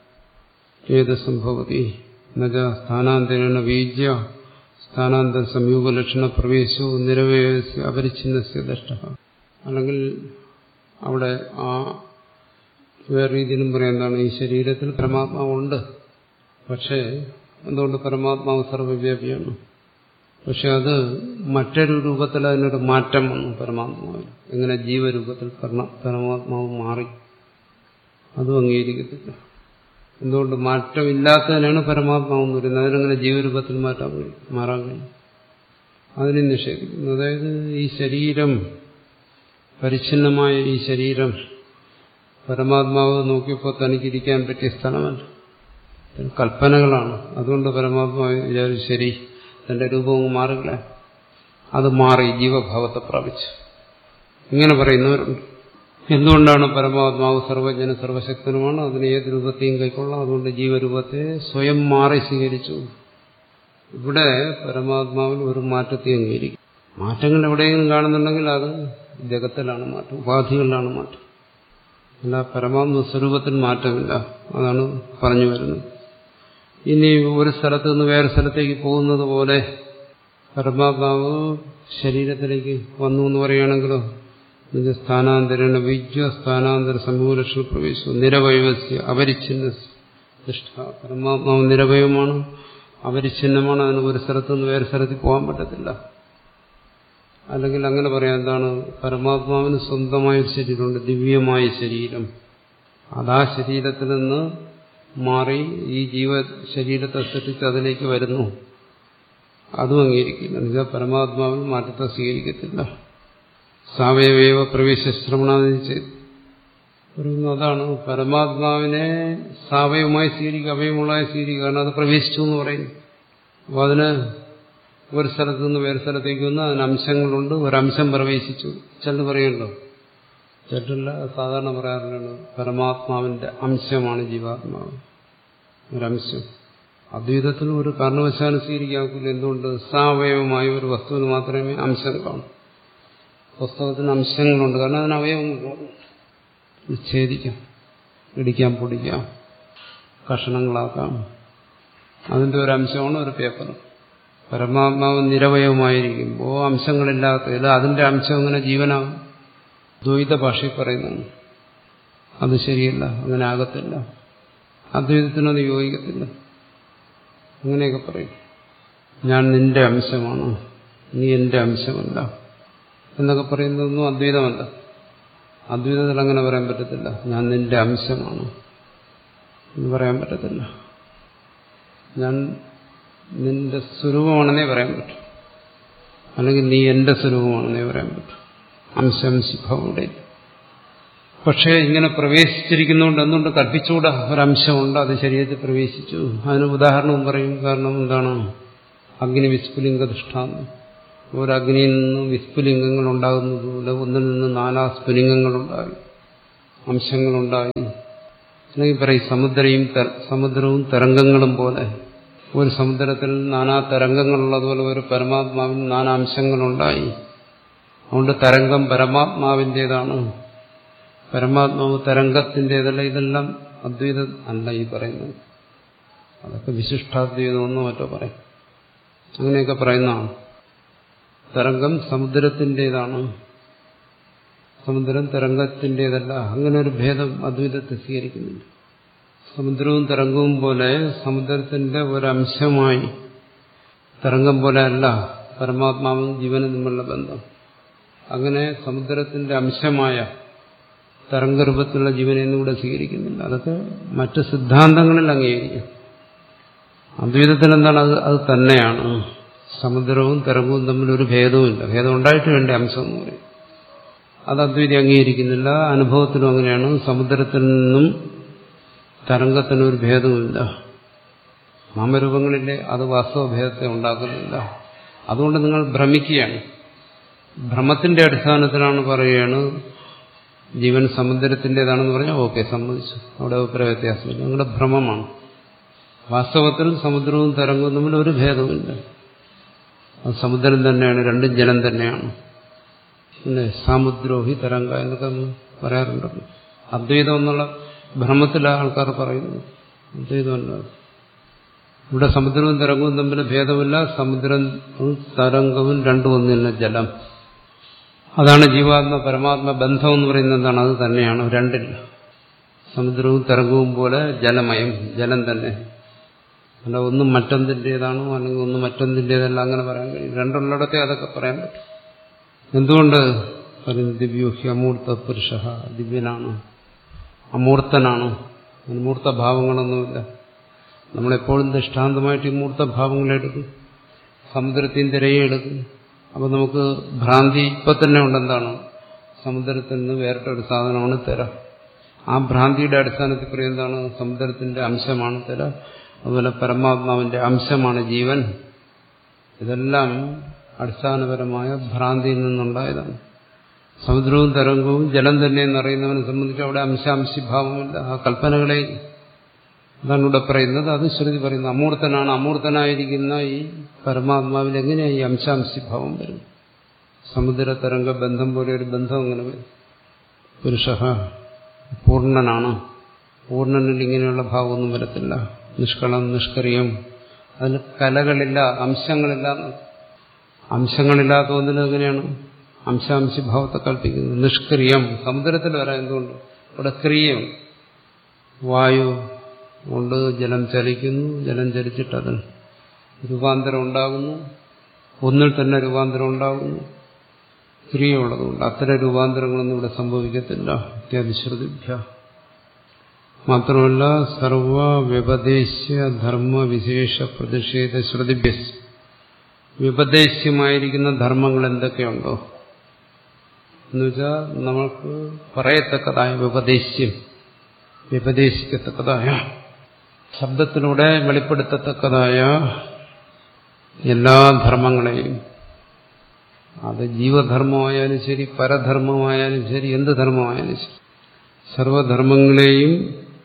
ഏത് സംഭവതി എന്നുവെച്ച സ്ഥാനാന്തരേണ വീജ്യ സ്ഥാനാന്തര സംയോഗലക്ഷണ പ്രവേശവും നിരവയസ്യ അപരിച്ഛിന്നസ്യ ദഷ്ട അല്ലെങ്കിൽ അവിടെ ആ വേറെ രീതിയിലും പറയാം എന്താണ് ഈ ശരീരത്തിൽ പരമാത്മാവുണ്ട് പക്ഷേ എന്തുകൊണ്ട് പരമാത്മാവ് സർവവ്യാപിയാണ് പക്ഷെ അത് മറ്റൊരു രൂപത്തിൽ അതിനൊരു മാറ്റം വന്നു പരമാത്മാവിൽ എങ്ങനെ ജീവരൂപത്തിൽ പരമാത്മാവ് മാറി അതും അംഗീകരിക്കത്തില്ല എന്തുകൊണ്ട് മാറ്റമില്ലാത്തതിനാണ് പരമാത്മാവ് എന്ന് പറയുന്നത് അതിനെങ്ങനെ ജീവരൂപത്തിൽ മാറ്റാൻ കഴിയും മാറാൻ കഴിയും അതിനെ നിഷേധിക്കുന്നു അതായത് ഈ ശരീരം പരിച്ഛിന്നമായ ഈ ശരീരം പരമാത്മാവ് നോക്കിയപ്പോൾ തനിക്കിരിക്കാൻ പറ്റിയ സ്ഥലമല്ല കൽപ്പനകളാണ് അതുകൊണ്ട് പരമാത്മാവ് വിചാരിച്ചു ശരി തന്റെ രൂപവും മാറില്ല അത് മാറി ജീവഭാവത്തെ പ്രാപിച്ചു ഇങ്ങനെ പറയുന്നവരുണ്ട് എന്തുകൊണ്ടാണ് പരമാത്മാവ് സർവജ്ഞന സർവശക്തനുമാണ് അതിന് ഏത് രൂപത്തെയും കൈക്കൊള്ളാം അതുകൊണ്ട് ജീവരൂപത്തെ സ്വയം മാറി സ്വീകരിച്ചു ഇവിടെ പരമാത്മാവിൽ ഒരു മാറ്റത്തെ അംഗീകരിക്കും മാറ്റങ്ങൾ എവിടെയെങ്കിലും കാണുന്നുണ്ടെങ്കിൽ അത് ജഗത്തിലാണ് മാറ്റം ഉപാധികളിലാണ് മാറ്റം അല്ല പരമാത്മ സ്വരൂപത്തിൽ മാറ്റമില്ല അതാണ് പറഞ്ഞു വരുന്നത് ഇനി ഒരു സ്ഥലത്ത് നിന്ന് വേറെ സ്ഥലത്തേക്ക് പോകുന്നത് പോലെ പരമാത്മാവ് ശരീരത്തിലേക്ക് വന്നു എന്ന് പറയുകയാണെങ്കിലോ സ്ഥാനാന്തരണ വിജ്വ സ്ഥാനാന്തര സമൂഹലക്ഷണ പ്രവേശം നിരവയവസ്യ അപരിച്ഛിന്ന നിഷ്ഠ പരമാത്മാവ് നിരവയവമാണ് അപരിച്ഛിന്നമാണ് അതിന് ഒരു സ്ഥലത്ത് നിന്ന് വേറെ സ്ഥലത്ത് പോകാൻ പറ്റത്തില്ല അല്ലെങ്കിൽ അങ്ങനെ പറയാം എന്താണ് പരമാത്മാവിന് സ്വന്തമായ ശരീരമുണ്ട് ദിവ്യമായ ശരീരം അതാ ശരീരത്തിൽ നിന്ന് മാറി ഈ ജീവ ശരീരത്തെ സൃഷ്ടിച്ച് അതിലേക്ക് വരുന്നു അതും അംഗീകരിക്കില്ല എന്നുവെച്ചാൽ പരമാത്മാവിൽ മാറ്റത്തെ സ്വീകരിക്കത്തില്ല സാവയവ പ്രവേശശ്രമണാദിനി ചെയ്ത് പറയുന്നു അതാണ് പരമാത്മാവിനെ സാവയവമായി സ്വീകരിക്കുക അവയവമുള്ളതായി സ്വീകരിക്കുക കാരണം അത് പ്രവേശിച്ചു എന്ന് പറയുന്നു അപ്പോൾ അതിന് ഒരു സ്ഥലത്ത് നിന്ന് വേറെ സ്ഥലത്തേക്ക് വന്ന് അതിന് അംശങ്ങളുണ്ട് ഒരംശം പ്രവേശിച്ചു ചിലത് പറയുമല്ലോ ചിലല്ല സാധാരണ പറയാറുണ്ട് പരമാത്മാവിന്റെ അംശമാണ് ജീവാത്മാവ് ഒരംശം അദ്വൈതത്തിൽ ഒരു കാരണവശാലും സ്വീകരിക്കാക്കില്ല എന്തുകൊണ്ട് സാവയവമായ ഒരു വസ്തുവിന് മാത്രമേ അംശം കാണൂ പുസ്തകത്തിന് അംശങ്ങളുണ്ട് കാരണം അതിന് അവയവങ്ങളുണ്ട് വിച്ഛേദിക്കാം ഇടിക്കാം പൊടിക്കാം കഷണങ്ങളാക്കാം അതിന്റെ ഒരു അംശമാണ് ഒരു പേപ്പർ പരമാത്മാവ് നിരവയവമായിരിക്കുമ്പോൾ അംശങ്ങളില്ലാത്തതിൽ അതിന്റെ അംശം അങ്ങനെ ജീവനാകും ദ്വൈത ഭാഷയിൽ പറയുന്നതാണ് അത് ശരിയല്ല അങ്ങനെ ആകത്തില്ല അദ്വൈതത്തിനത് യോജിക്കത്തില്ല അങ്ങനെയൊക്കെ പറയും ഞാൻ നിന്റെ അംശമാണ് നീ എന്റെ അംശമല്ല എന്നൊക്കെ പറയുന്നതൊന്നും അദ്വൈതമല്ല അദ്വൈതത്തിൽ അങ്ങനെ പറയാൻ പറ്റത്തില്ല ഞാൻ നിന്റെ അംശമാണ് എന്ന് പറയാൻ പറ്റത്തില്ല ഞാൻ നിന്റെ സ്വരൂപമാണെന്നേ പറയാൻ പറ്റും അല്ലെങ്കിൽ നീ എന്റെ സ്വരൂപമാണെന്നേ പറയാൻ പറ്റും അംശംശിഭവിടെ പക്ഷേ ഇങ്ങനെ പ്രവേശിച്ചിരിക്കുന്നതുകൊണ്ട് എന്തുകൊണ്ട് കൽപ്പിച്ചുകൂടാ ഒരംശമുണ്ട് അത് ശരീരത്തിൽ പ്രവേശിച്ചു അതിന് ഉദാഹരണവും പറയും കാരണം എന്താണ് അഗ്നി വിസ്ഫുലിംഗ ദൃഷ്ടാന്തം ഒരഗ്നിയിൽ നിന്ന് വിസ്ഫുലിംഗങ്ങൾ ഉണ്ടാകുന്നതുപോലെ ഒന്നിൽ നിന്ന് നാനാ സ്ഫുലിംഗങ്ങളുണ്ടായി അംശങ്ങളുണ്ടായി അല്ലെങ്കിൽ പറയും സമുദ്രയും സമുദ്രവും തരംഗങ്ങളും പോലെ ഒരു സമുദ്രത്തിൽ നാനാ തരംഗങ്ങളുള്ളതുപോലെ ഒരു പരമാത്മാവിന് നാനാ അംശങ്ങളുണ്ടായി അതുകൊണ്ട് തരംഗം പരമാത്മാവിൻ്റെതാണ് പരമാത്മാവ് തരംഗത്തിൻ്റെതല്ല ഇതെല്ലാം അദ്വൈതം അല്ല ഈ പറയുന്നത് അതൊക്കെ വിശിഷ്ടാദ്വൈതമെന്നോ മറ്റോ പറയും അങ്ങനെയൊക്കെ പറയുന്നതാണ് തരംഗം സമുദ്രത്തിൻ്റെതാണ് സമുദ്രം തരംഗത്തിൻ്റെതല്ല അങ്ങനെ ഒരു ഭേദം അദ്വൈതത്തെ സ്വീകരിക്കുന്നില്ല സമുദ്രവും തരംഗവും പോലെ സമുദ്രത്തിന്റെ ഒരംശമായി തരംഗം പോലെ അല്ല പരമാത്മാവും ജീവനും തമ്മിലുള്ള ബന്ധം അങ്ങനെ സമുദ്രത്തിന്റെ അംശമായ തരംഗരൂപത്തിലുള്ള ജീവനെയൊന്നും ഇവിടെ സ്വീകരിക്കുന്നില്ല അതൊക്കെ മറ്റ് സിദ്ധാന്തങ്ങളിൽ അംഗീകരിക്കും അദ്വൈതത്തിൽ എന്താണ് അത് അത് തന്നെയാണ് സമുദ്രവും തരംഗവും തമ്മിൽ ഒരു ഭേദവുമില്ല ഭേദം ഉണ്ടായിട്ട് വേണ്ട അംശം എന്ന് പറയും അത് അദ്വൈതി അംഗീകരിക്കുന്നില്ല അനുഭവത്തിലും അങ്ങനെയാണ് സമുദ്രത്തിൽ നിന്നും തരംഗത്തിനൊരു ഭേദവുമില്ല നാമരൂപങ്ങളിലെ അത് വാസ്തവഭേദത്തെ ഉണ്ടാക്കുന്നില്ല അതുകൊണ്ട് നിങ്ങൾ ഭ്രമിക്കുകയാണ് ഭ്രമത്തിന്റെ അടിസ്ഥാനത്തിലാണ് പറയുകയാണ് ജീവൻ സമുദ്രത്തിൻ്റെതാണെന്ന് പറഞ്ഞാൽ ഓക്കെ സമ്മതിച്ചു അവിടെ അഭിപ്രായ വ്യത്യാസമില്ല നിങ്ങളുടെ ഭ്രമമാണ് വാസ്തവത്തിൽ സമുദ്രവും തരംഗവും തമ്മിൽ ഒരു ഭേദവുമില്ല അത് സമുദ്രം തന്നെയാണ് രണ്ടും ജലം തന്നെയാണ് പിന്നെ സാമുദ്രോഹി തരംഗ എന്നൊക്കെ നമ്മൾ പറയാറുണ്ടല്ലോ അദ്വൈതം എന്നുള്ള ഭ്രമത്തിലെ ആൾക്കാർ പറയുന്നു അദ്വൈതമല്ല ഇവിടെ സമുദ്രവും തരംഗവും തമ്മിൽ ഭേദമില്ല സമുദ്രവും തരംഗവും രണ്ടും ഒന്നില്ല ജലം അതാണ് ജീവാത്മ പരമാത്മ ബന്ധം എന്ന് പറയുന്നത് എന്താണ് അത് തന്നെയാണ് രണ്ടില്ല സമുദ്രവും തരംഗവും പോലെ ജലമയം ജലം തന്നെ അല്ല ഒന്നും മറ്റൊന്നിൻ്റെതാണോ അല്ലെങ്കിൽ ഒന്നും മറ്റൊന്നിൻ്റെതല്ല അങ്ങനെ പറയാൻ കഴിയും രണ്ടുള്ളിടത്തെ അതൊക്കെ പറയാൻ പറ്റും എന്തുകൊണ്ട് പറയുന്നത് ദിവ്യൂഹ്യ അമൂർത്ത പുരുഷ ദിവ്യനാണ് അമൂർത്തനാണ് മൂർത്ത ഭാവങ്ങളൊന്നുമില്ല നമ്മളെപ്പോഴും ദൃഷ്ടാന്തമായിട്ട് ഈ മൂർത്ത ഭാവങ്ങളെടുക്കും സമുദ്രത്തിൽ തിരയെ എടുക്കും അപ്പോൾ നമുക്ക് ഭ്രാന്തി ഇപ്പം തന്നെ ഉണ്ടെന്താണ് സമുദ്രത്തിൽ നിന്ന് വേറിട്ട ഒരു സാധനമാണ് തിര ആ ഭ്രാന്തിയുടെ അടിസ്ഥാനത്തിൽ പറയുന്നതാണ് സമുദ്രത്തിന്റെ അംശമാണ് തിര അതുപോലെ പരമാത്മാവിന്റെ അംശമാണ് ജീവൻ ഇതെല്ലാം അടിസ്ഥാനപരമായ ഭ്രാന്തിയിൽ നിന്നുണ്ടായതാണ് സമുദ്രവും തരംഗവും ജലം തന്നെ എന്നറിയുന്നവനെ സംബന്ധിച്ച് അവിടെ അംശാംശിഭാവമില്ല ആ കൽപ്പനകളെ അതാണ് ഇവിടെ പറയുന്നത് അത് ശ്രുതി പറയുന്നത് അമൂർത്തനാണ് അമൂർത്തനായിരിക്കുന്ന ഈ പരമാത്മാവിൽ എങ്ങനെയാണ് ഈ അംശാംശിഭാവം വരും സമുദ്ര തരംഗ ബന്ധം പോലെ ഒരു ബന്ധം അങ്ങനെ വരും പുരുഷ പൂർണ്ണനാണ് പൂർണ്ണനിൽ ഇങ്ങനെയുള്ള ഭാവമൊന്നും വരത്തില്ല നിഷ്കളം നിഷ്കറിയം അതിൽ കലകളില്ല അംശങ്ങളില്ല അംശങ്ങളില്ലാത്ത ഒന്നിന് എങ്ങനെയാണ് അംശാംശിഭാവത്തെ കൽപ്പിക്കുന്നത് നിഷ്ക്രിയം സമുദ്രത്തിൽ വരാൻ എന്തുകൊണ്ട് ഇവിടെ ക്രിയം വായു കൊണ്ട് ജലം ചലിക്കുന്നു ജലം ചലിച്ചിട്ട് അതിൽ രൂപാന്തരം ഉണ്ടാകുന്നു ഒന്നിൽ തന്നെ രൂപാന്തരം ഉണ്ടാകുന്നു ക്രിയയുള്ളതുകൊണ്ട് അത്തരം രൂപാന്തരങ്ങളൊന്നും ഇവിടെ സംഭവിക്കത്തില്ല ഇത്യാദിശ്രുതിഭ്യ മാത്രമല്ല സർവ വ്യപദേശ്യ ധർമ്മ വിശേഷ പ്രതിഷേധ ശ്രുതിഭ്യ വിപദേശ്യമായിരിക്കുന്ന ധർമ്മങ്ങൾ എന്തൊക്കെയുണ്ടോ എന്നുവെച്ചാൽ നമുക്ക് പറയത്തക്കതായ വിപദേശ്യം വിപദേശിക്കത്തക്കതായ ശബ്ദത്തിലൂടെ വെളിപ്പെടുത്തത്തക്കതായ എല്ലാ ധർമ്മങ്ങളെയും അത് ജീവധർമ്മമായാലും ശരി പരധർമ്മമായാലും ശരി എന്ത് ധർമ്മമായാലും ശരി സർവധർമ്മങ്ങളെയും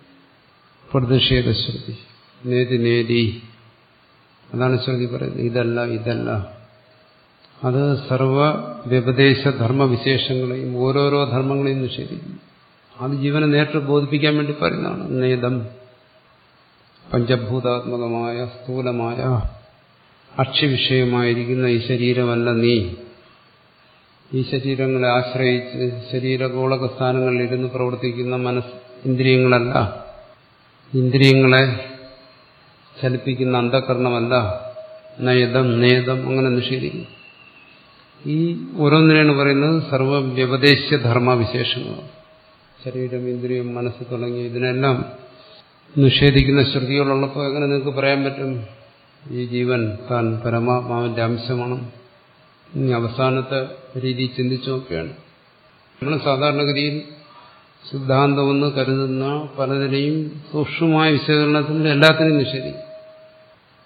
പ്രതിഷേധ ശ്രുതി നേതി നേതി അതാണ് ശ്രുതി പറയുന്നത് ഇതല്ല ഇതല്ല അത് സർവ വ്യപദേശ ധർമ്മവിശേഷങ്ങളെയും ഓരോരോ ധർമ്മങ്ങളെയും നിഷേധിക്കും അത് ജീവനെ നേരിട്ട് ബോധിപ്പിക്കാൻ വേണ്ടി പറയുന്നതാണ് നേതം പഞ്ചഭൂതാത്മകമായ സ്ഥൂലമായ അക്ഷ്യവിഷയമായിരിക്കുന്ന ഈ ശരീരമല്ല നീ ഈ ശരീരങ്ങളെ ആശ്രയിച്ച് ശരീരഗോളക സ്ഥാനങ്ങളിൽ ഇരുന്ന് പ്രവർത്തിക്കുന്ന മനസ് ഇന്ദ്രിയങ്ങളല്ല ഇന്ദ്രിയങ്ങളെ ചലിപ്പിക്കുന്ന അന്ധകരണമല്ല നയതം നേതം അങ്ങനെ നിഷേധിക്കും ഈ ഓരോന്നിനാണ് പറയുന്നത് സർവവ്യപദേശ ധർമ്മവിശേഷങ്ങൾ ശരീരം ഇന്ദ്രിയം മനസ്സ് തുടങ്ങി ഇതിനെല്ലാം നിഷേധിക്കുന്ന ശ്രുതികളുള്ളപ്പോൾ എങ്ങനെ നിങ്ങൾക്ക് പറയാൻ പറ്റും ഈ ജീവൻ താൻ പരമാത്മാവിന്റെ അംശമാണ് ഇനി അവസാനത്തെ രീതി ചിന്തിച്ചു നോക്കുകയാണ് നമ്മൾ സാധാരണഗതിയിൽ സിദ്ധാന്തമെന്ന് കരുതുന്ന പലതിനെയും സൂക്ഷ്മമായ വിശകലനത്തിൽ എല്ലാത്തിനെയും നിഷേധിക്കും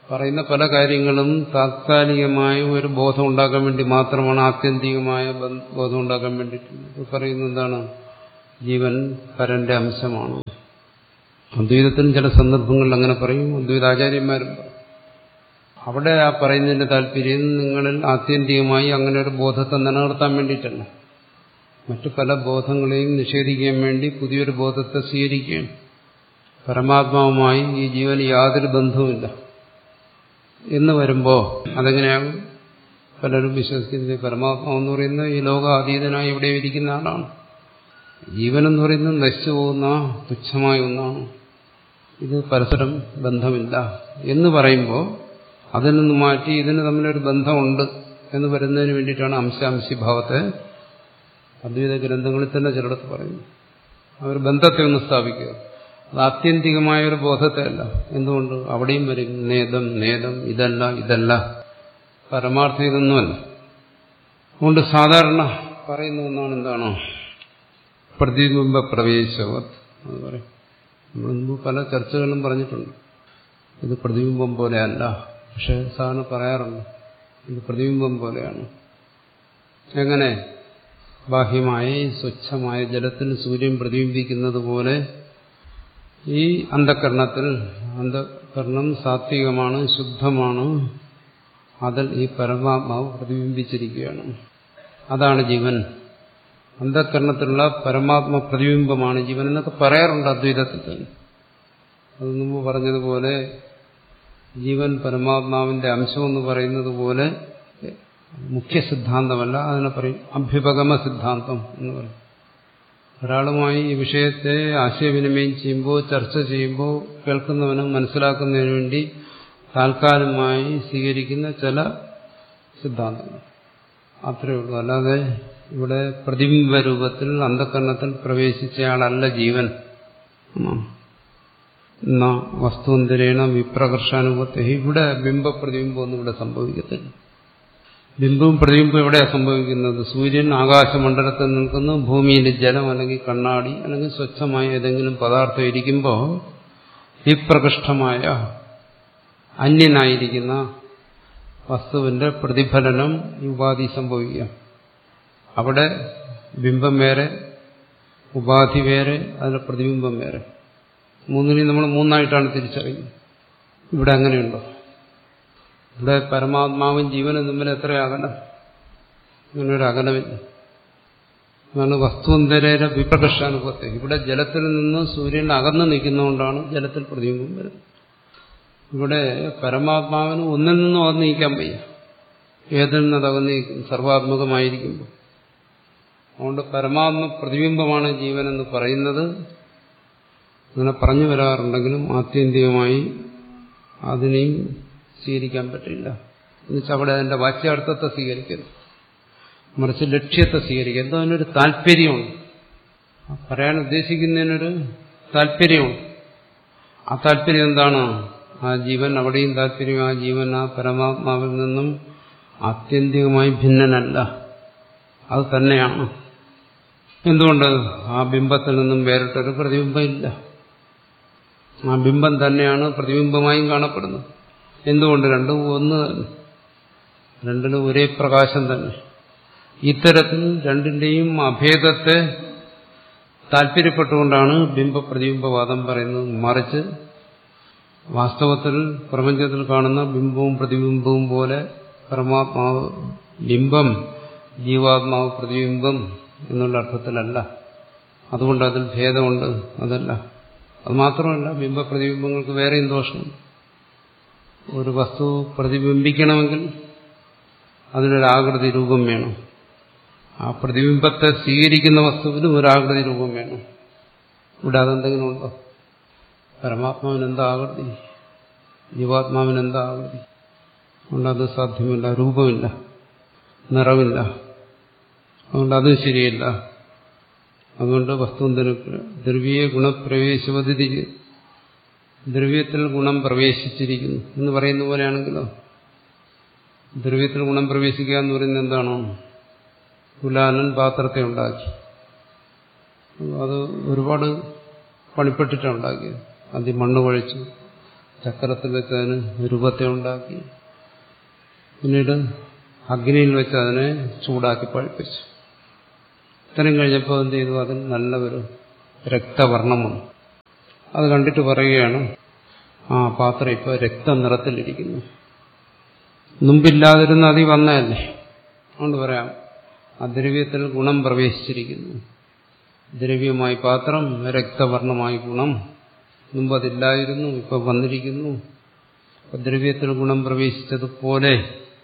പറയുന്ന പല കാര്യങ്ങളും താത്കാലികമായ ഒരു ബോധം ഉണ്ടാക്കാൻ വേണ്ടി മാത്രമാണ് ആത്യന്തികമായ ബന്ധ- ബോധം ഉണ്ടാക്കാൻ വേണ്ടിയിട്ട് പറയുന്നത് എന്താണ് ജീവൻ പരന്റെ അംശമാണ് അദ്വൈതത്തിനും ചില സന്ദർഭങ്ങളിൽ അങ്ങനെ പറയും അദ്വൈതാചാര്യന്മാരും പറയും അവിടെ ആ പറയുന്നതിന്റെ താല്പര്യം നിങ്ങളിൽ ആത്യന്തികമായി അങ്ങനെ ഒരു ബോധത്തെ നിലനിർത്താൻ വേണ്ടിയിട്ടല്ല മറ്റു പല ബോധങ്ങളെയും നിഷേധിക്കാൻ വേണ്ടി പുതിയൊരു ബോധത്തെ സ്വീകരിക്കുകയാണ് പരമാത്മാവുമായി ഈ ജീവന് യാതൊരു ബന്ധവുമില്ല എന്ന് വരുമ്പോൾ അതെങ്ങനെയാകും പലരും വിശ്വസിക്കുന്നത് പരമാത്മാവെന്ന് പറയുന്ന ഈ ലോക അതീതനായി ഇവിടെ ഇരിക്കുന്ന ആളാണ് ജീവനെന്ന് പറയുന്നത് നശിച്ചു പോകുന്ന തുച്ഛമായ ഒന്നാണ് ഇത് പരസ്പരം ബന്ധമില്ല എന്ന് പറയുമ്പോൾ അതിൽ നിന്ന് മാറ്റി ഇതിന് തമ്മിലൊരു ബന്ധമുണ്ട് എന്ന് വരുന്നതിന് വേണ്ടിയിട്ടാണ് അംശാംശി ഭാവത്തെ അദ്വൈത ഗ്രന്ഥങ്ങളിൽ തന്നെ ചിലടത്ത് പറയുന്നു അവർ ബന്ധത്തെ ഒന്ന് സ്ഥാപിക്കുക അത് ആത്യന്തികമായ ഒരു ബോധത്തെ അല്ല എന്തുകൊണ്ട് അവിടെയും വരും നേതം നേതം ഇതല്ല ഇതല്ല പരമാർത്ഥം ഇതൊന്നുമല്ല അതുകൊണ്ട് സാധാരണ പറയുന്ന ഒന്നാണ് എന്താണ് പ്രതിബിംബ പ്രവേശവത് എന്ന് പറയും നമ്മൾ മുമ്പ് പല ചർച്ചകളും പറഞ്ഞിട്ടുണ്ട് ഇത് പ്രതിബിംബം പോലെയല്ല പക്ഷെ സാധാരണ പറയാറുണ്ട് ഇത് പ്രതിബിംബം പോലെയാണ് എങ്ങനെ ബാഹ്യമായ സ്വച്ഛമായ ജലത്തിൽ സൂര്യൻ പ്രതിബിംബിക്കുന്നത് പോലെ ഈ അന്ധകരണത്തിൽ അന്ധകരണം സാത്വികമാണ് ശുദ്ധമാണ് അതിൽ ഈ പരമാത്മാവ് പ്രതിബിംബിച്ചിരിക്കുകയാണ് അതാണ് ജീവൻ അന്ധകരണത്തിലുള്ള പരമാത്മ പ്രതിബിംബമാണ് ജീവൻ എന്നൊക്കെ പറയാറുണ്ട് അദ്വൈതത്തിൽ തന്നെ അത് മുമ്പ് പറഞ്ഞതുപോലെ ജീവൻ പരമാത്മാവിന്റെ അംശമെന്ന് പറയുന്നത് പോലെ മുഖ്യ സിദ്ധാന്തമല്ല അതിനെ പറയും അഭ്യുപഗമ സിദ്ധാന്തം എന്ന് പറയും ഒരാളുമായി ഈ വിഷയത്തെ ആശയവിനിമയം ചെയ്യുമ്പോൾ ചർച്ച ചെയ്യുമ്പോൾ കേൾക്കുന്നവനും മനസ്സിലാക്കുന്നതിന് വേണ്ടി താൽക്കാലികമായി സ്വീകരിക്കുന്ന ചില സിദ്ധാന്തങ്ങൾ അത്രയേ ഉള്ളൂ അല്ലാതെ ഇവിടെ പ്രതിബിംബ രൂപത്തിൽ അന്ധകരണത്തിൽ പ്രവേശിച്ചയാളല്ല ജീവൻ എന്നാ വസ്തുവന്തരേണ വിപ്രകർഷാനുഭവത്തെ ഇവിടെ ബിംബപ്രതിബിംബമൊന്നും ഇവിടെ സംഭവിക്കത്തില്ല ബിംബവും പ്രതിബിംബവും എവിടെയാണ് സംഭവിക്കുന്നത് സൂര്യൻ ആകാശമണ്ഡലത്തിൽ നിൽക്കുന്നു ഭൂമിയിൽ ജലം അല്ലെങ്കിൽ കണ്ണാടി അല്ലെങ്കിൽ സ്വച്ഛമായ ഏതെങ്കിലും പദാർത്ഥം ഇരിക്കുമ്പോൾ വിപ്രകൃഷ്ടമായ അന്യനായിരിക്കുന്ന വസ്തുവിന്റെ പ്രതിഫലനം ഈ ഉപാധി സംഭവിക്കുക അവിടെ ബിംബം വേറെ ഉപാധി വേറെ അതിലെ പ്രതിബിംബം വേറെ മൂന്നിനെയും നമ്മൾ മൂന്നായിട്ടാണ് തിരിച്ചറിയുന്നത് ഇവിടെ അങ്ങനെയുണ്ടോ ഇവിടെ പരമാത്മാവും ജീവനും തമ്മിൽ എത്ര അകലം ഇങ്ങനെ ഒരു അകലമില്ല അതാണ് വസ്തുവന്തരയുടെ വിപ്രകർഷാനുഭവത്തെ ഇവിടെ ജലത്തിൽ നിന്ന് സൂര്യൻ അകന്നു നിൽക്കുന്നതുകൊണ്ടാണ് ജലത്തിൽ പ്രതിബിംബം വരുന്നത് ഇവിടെ പരമാത്മാവിന് ഒന്നിൽ നിന്നും അകന്ന് നീക്കാൻ വയ്യ ഏതിൽ നിന്ന് അത് അകന്ന് നീക്കും സർവാത്മകമായിരിക്കുമ്പോൾ അതുകൊണ്ട് പരമാത്മ പ്രതിബിംബമാണ് ജീവൻ എന്ന് പറയുന്നത് അങ്ങനെ പറഞ്ഞു വരാറുണ്ടെങ്കിലും ആത്യന്തികമായി അതിനെയും സ്വീകരിക്കാൻ പറ്റില്ല എന്നുവെച്ചാൽ അവിടെ അതിന്റെ വാച്യാർത്ഥത്തെ സ്വീകരിക്കരുത് മറിച്ച് ലക്ഷ്യത്തെ സ്വീകരിക്കുക എന്തോ അതിനൊരു താല്പര്യമുണ്ട് പറയാൻ ഉദ്ദേശിക്കുന്നതിനൊരു താല്പര്യമുണ്ട് ആ താല്പര്യം എന്താണ് ആ ജീവൻ അവിടെയും താല്പര്യം ആ ജീവൻ ആ പരമാത്മാവിൽ നിന്നും ആത്യന്തികമായി ഭിന്നനല്ല അത് തന്നെയാണ് എന്തുകൊണ്ട് ആ ബിംബത്തിൽ നിന്നും വേറിട്ടൊരു പ്രതിബിംബം ഇല്ല ആ ബിംബം തന്നെയാണ് പ്രതിബിംബമായും കാണപ്പെടുന്നത് എന്തുകൊണ്ട് രണ്ടും ഒന്ന് തന്നെ രണ്ടിനും ഒരേ പ്രകാശം തന്നെ ഇത്തരത്തിൽ രണ്ടിന്റെയും അഭേദത്തെ താല്പര്യപ്പെട്ടുകൊണ്ടാണ് ബിംബ പ്രതിബിംബവാദം പറയുന്നത് മറിച്ച് വാസ്തവത്തിൽ പ്രപഞ്ചത്തിൽ കാണുന്ന ബിംബവും പ്രതിബിംബവും പോലെ പരമാത്മാവ് ബിംബം ജീവാത്മാവ് പ്രതിബിംബം എന്നുള്ള അർത്ഥത്തിലല്ല അതുകൊണ്ട് അതിൽ ഭേദമുണ്ട് അതല്ല അത് മാത്രമല്ല ബിംബ പ്രതിബിംബങ്ങൾക്ക് വേറെയും ദോഷമുണ്ട് ഒരു വസ്തു പ്രതിബിംബിക്കണമെങ്കിൽ അതിനൊരാകൃതി രൂപം വേണം ആ പ്രതിബിംബത്തെ സ്വീകരിക്കുന്ന വസ്തുവിനും ഒരാകൃതി രൂപം വേണം ഇവിടെ അതെന്തെങ്കിലും ഉണ്ടോ പരമാത്മാവിന് എന്താ ആകൃതി ജീവാത്മാവിന് എന്താ ആകൃതി അതുകൊണ്ട് അത് സാധ്യമല്ല രൂപമില്ല നിറവില്ല അതുകൊണ്ട് അതും ശരിയല്ല അതുകൊണ്ട് വസ്തു ദ്രവ്യ ഗുണപ്രവേശവതി ദ്രവ്യത്തിൽ ഗുണം പ്രവേശിച്ചിരിക്കുന്നു എന്ന് പറയുന്ന പോലെയാണെങ്കിലോ ദ്രവ്യത്തിൽ ഗുണം പ്രവേശിക്കുക എന്ന് പറയുന്നത് എന്താണോ കുലാലൻ പാത്രത്തെ ഉണ്ടാക്കി അത് ഒരുപാട് പണിപ്പെട്ടിട്ടാണ് ഉണ്ടാക്കിയത് ആദ്യം മണ്ണ് കുഴച്ചു ചക്രത്തിൽ വെച്ച് അതിന് രൂപത്തെ ഉണ്ടാക്കി പിന്നീട് അഗ്നിയിൽ വെച്ച് അതിനെ ചൂടാക്കി പഴുപ്പിച്ചു ഇത്രയും കഴിഞ്ഞപ്പോൾ എന്ത് ചെയ്തു അതിന് നല്ല ഒരു രക്തവർണം വന്നു അത് കണ്ടിട്ട് പറയുകയാണ് ആ പാത്രം ഇപ്പോൾ രക്തനിറത്തിലിരിക്കുന്നു മുമ്പില്ലാതിരുന്ന അതി വന്നതല്ലേ അതുകൊണ്ട് പറയാം ആ ദ്രവ്യത്തിൽ ഗുണം പ്രവേശിച്ചിരിക്കുന്നു ദ്രവ്യമായി പാത്രം രക്തവർണമായി ഗുണം മുമ്പ് അതില്ലായിരുന്നു ഇപ്പൊ വന്നിരിക്കുന്നു ദ്രവ്യത്തിൽ ഗുണം പ്രവേശിച്ചതുപോലെ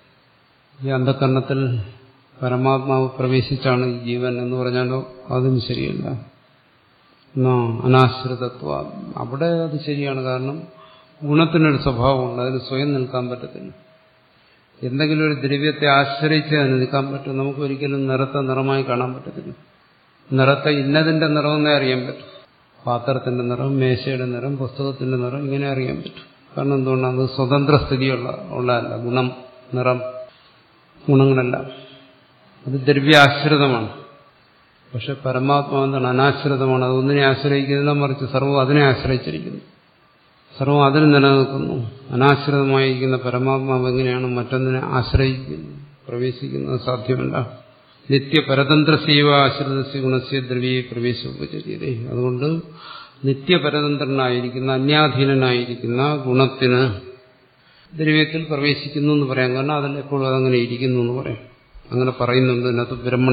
ഈ അന്ധകരണത്തിൽ പരമാത്മാവ് പ്രവേശിച്ചാണ് ഈ ജീവൻ എന്ന് പറഞ്ഞാലോ അതും ശരിയല്ല എന്നാ അനാശ്രിതത്വ അവിടെ അത് ശരിയാണ് കാരണം ഗുണത്തിനൊരു സ്വഭാവമുണ്ട് അതിന് സ്വയം നിൽക്കാൻ പറ്റത്തില്ല എന്തെങ്കിലും ഒരു ദ്രവ്യത്തെ ആശ്രയിച്ച് അതിന് നിൽക്കാൻ പറ്റും നമുക്ക് ഒരിക്കലും നിറത്തെ നിറമായി കാണാൻ പറ്റത്തില്ല നിറത്തെ ഇന്നതിന്റെ നിറമെന്നേ അറിയാൻ പറ്റും പാത്രത്തിന്റെ നിറം മേശയുടെ നിറം പുസ്തകത്തിന്റെ നിറം ഇങ്ങനെ അറിയാൻ പറ്റും കാരണം എന്തുകൊണ്ടാണ് അത് സ്വതന്ത്ര സ്ഥിതിയുള്ള ഉള്ളതല്ല ഗുണം നിറം ഗുണങ്ങളല്ല അത് ദ്രവ്യാശ്രിതമാണ് പക്ഷെ പരമാത്മാവ് എന്താണ് അനാശ്രിതമാണ് അത് ഒന്നിനെ ആശ്രയിക്കുന്നില്ല മറിച്ച് സർവ്വം അതിനെ ആശ്രയിച്ചിരിക്കുന്നു സർവ്വം അതിന് നിലനിൽക്കുന്നു അനാശ്രിതമായിരിക്കുന്ന പരമാത്മാവ് എങ്ങനെയാണ് മറ്റൊന്നിനെ ആശ്രയിക്കുന്നത് പ്രവേശിക്കുന്നത് സാധ്യമല്ല നിത്യപരതന്ത്രസീവ ആശ്രിതസ്യ ഗുണസ്യ ദ്രവ്യയെ പ്രവേശിക്കുകചര്യത അതുകൊണ്ട് നിത്യപരതന്ത്രനായിരിക്കുന്ന അന്യാധീനനായിരിക്കുന്ന ഗുണത്തിന് ദ്രവ്യത്തിൽ പ്രവേശിക്കുന്നു എന്ന് പറയാം കാരണം അതിൽ എപ്പോഴും അതങ്ങനെ ഇരിക്കുന്നു എന്ന് പറയാം അങ്ങനെ പറയുന്നുണ്ട് അതിനകത്ത് ബ്രഹ്മണ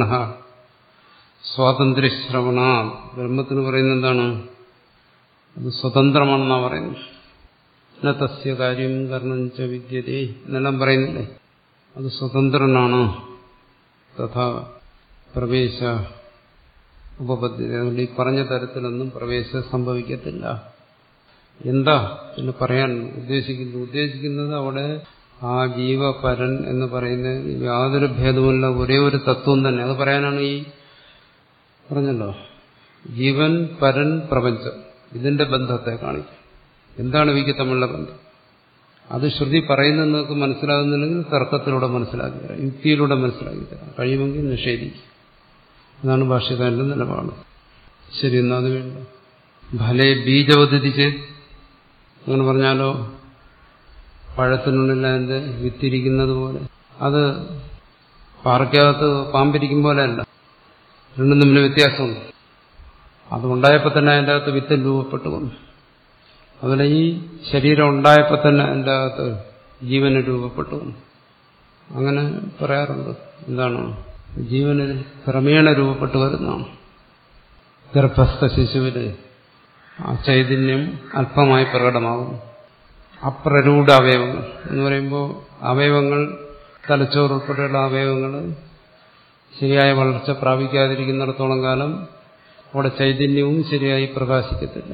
സ്വാതന്ത്ര്യശ്രവണ ബ്രഹ്മത്തിന് പറയുന്നത് എന്താണ് അത് സ്വതന്ത്രമാണെന്നാണ് പറയുന്നത് ന തസ്യ കാര്യം കർണം ച വിദ്യതേ എന്നെല്ലാം പറയുന്നില്ലേ അത് സ്വതന്ത്രനാണ് തഥാ പ്രവേശ ഉപപദ്ധ്യത അതുകൊണ്ട് ഈ പറഞ്ഞ തരത്തിലൊന്നും പ്രവേശം സംഭവിക്കത്തില്ല എന്താ എന്ന് പറയാൻ ഉദ്ദേശിക്കുന്നു ഉദ്ദേശിക്കുന്നത് അവിടെ ആ ജീവപരൻ എന്ന് പറയുന്ന യാതൊരു ഭേദവുമില്ല ഒരേ ഒരു തത്വം തന്നെ അത് പറയാനാണ് ഈ പറഞ്ഞല്ലോ ജീവൻ പരൻ പ്രപഞ്ചം ഇതിന്റെ ബന്ധത്തെ കാണിക്കും എന്താണ് ഇവയ്ക്ക് തമ്മിലുള്ള ബന്ധം അത് ശ്രുതി പറയുന്നത് നിങ്ങൾക്ക് മനസ്സിലാകുന്നില്ലെങ്കിൽ തർക്കത്തിലൂടെ മനസ്സിലാക്കി തരാം യുക്തിയിലൂടെ മനസ്സിലാക്കി തരാം കഴിയുമെങ്കിൽ നിഷേധിക്കും അതാണ് ഭാഷ്യക്കാരന്റെ നിലപാട് ശരി എന്നാൽ അത് വേണ്ട ഫലേ ബീജവതിഥി ചെയ്ത് അങ്ങനെ പറഞ്ഞാലോ പഴത്തിനുള്ളിൽ അതിന്റെ വിത്തിരിക്കുന്നത് പോലെ അത് പാറയ്ക്കകത്ത് പാമ്പിരിക്കും പോലെയല്ല രണ്ടും തമ്മിൽ വ്യത്യാസമുണ്ട് അതുണ്ടായപ്പോൾ തന്നെ അതിൻ്റെ അകത്ത് വിത്ത് രൂപപ്പെട്ടു വന്നു അതുപോലെ ഈ ശരീരം ഉണ്ടായപ്പോൾ തന്നെ അതിൻ്റെ അകത്ത് ജീവന് രൂപപ്പെട്ടു വന്നു അങ്ങനെ പറയാറുണ്ട് എന്താണ് ജീവന് ക്രമേണ രൂപപ്പെട്ടു വരുന്നതാണ് ഗർഭസ്ഥ ശിശുവിന് ആ ചൈതന്യം അല്പമായി പ്രകടമാകുന്നു അപ്രരൂഢ അവയവങ്ങൾ എന്ന് പറയുമ്പോൾ അവയവങ്ങൾ തലച്ചോറ് ഉൾപ്പെടെയുള്ള അവയവങ്ങൾ ശരിയായ വളർച്ച പ്രാപിക്കാതിരിക്കുന്നിടത്തോളം കാലം അവിടെ ചൈതന്യവും ശരിയായി പ്രകാശിക്കത്തില്ല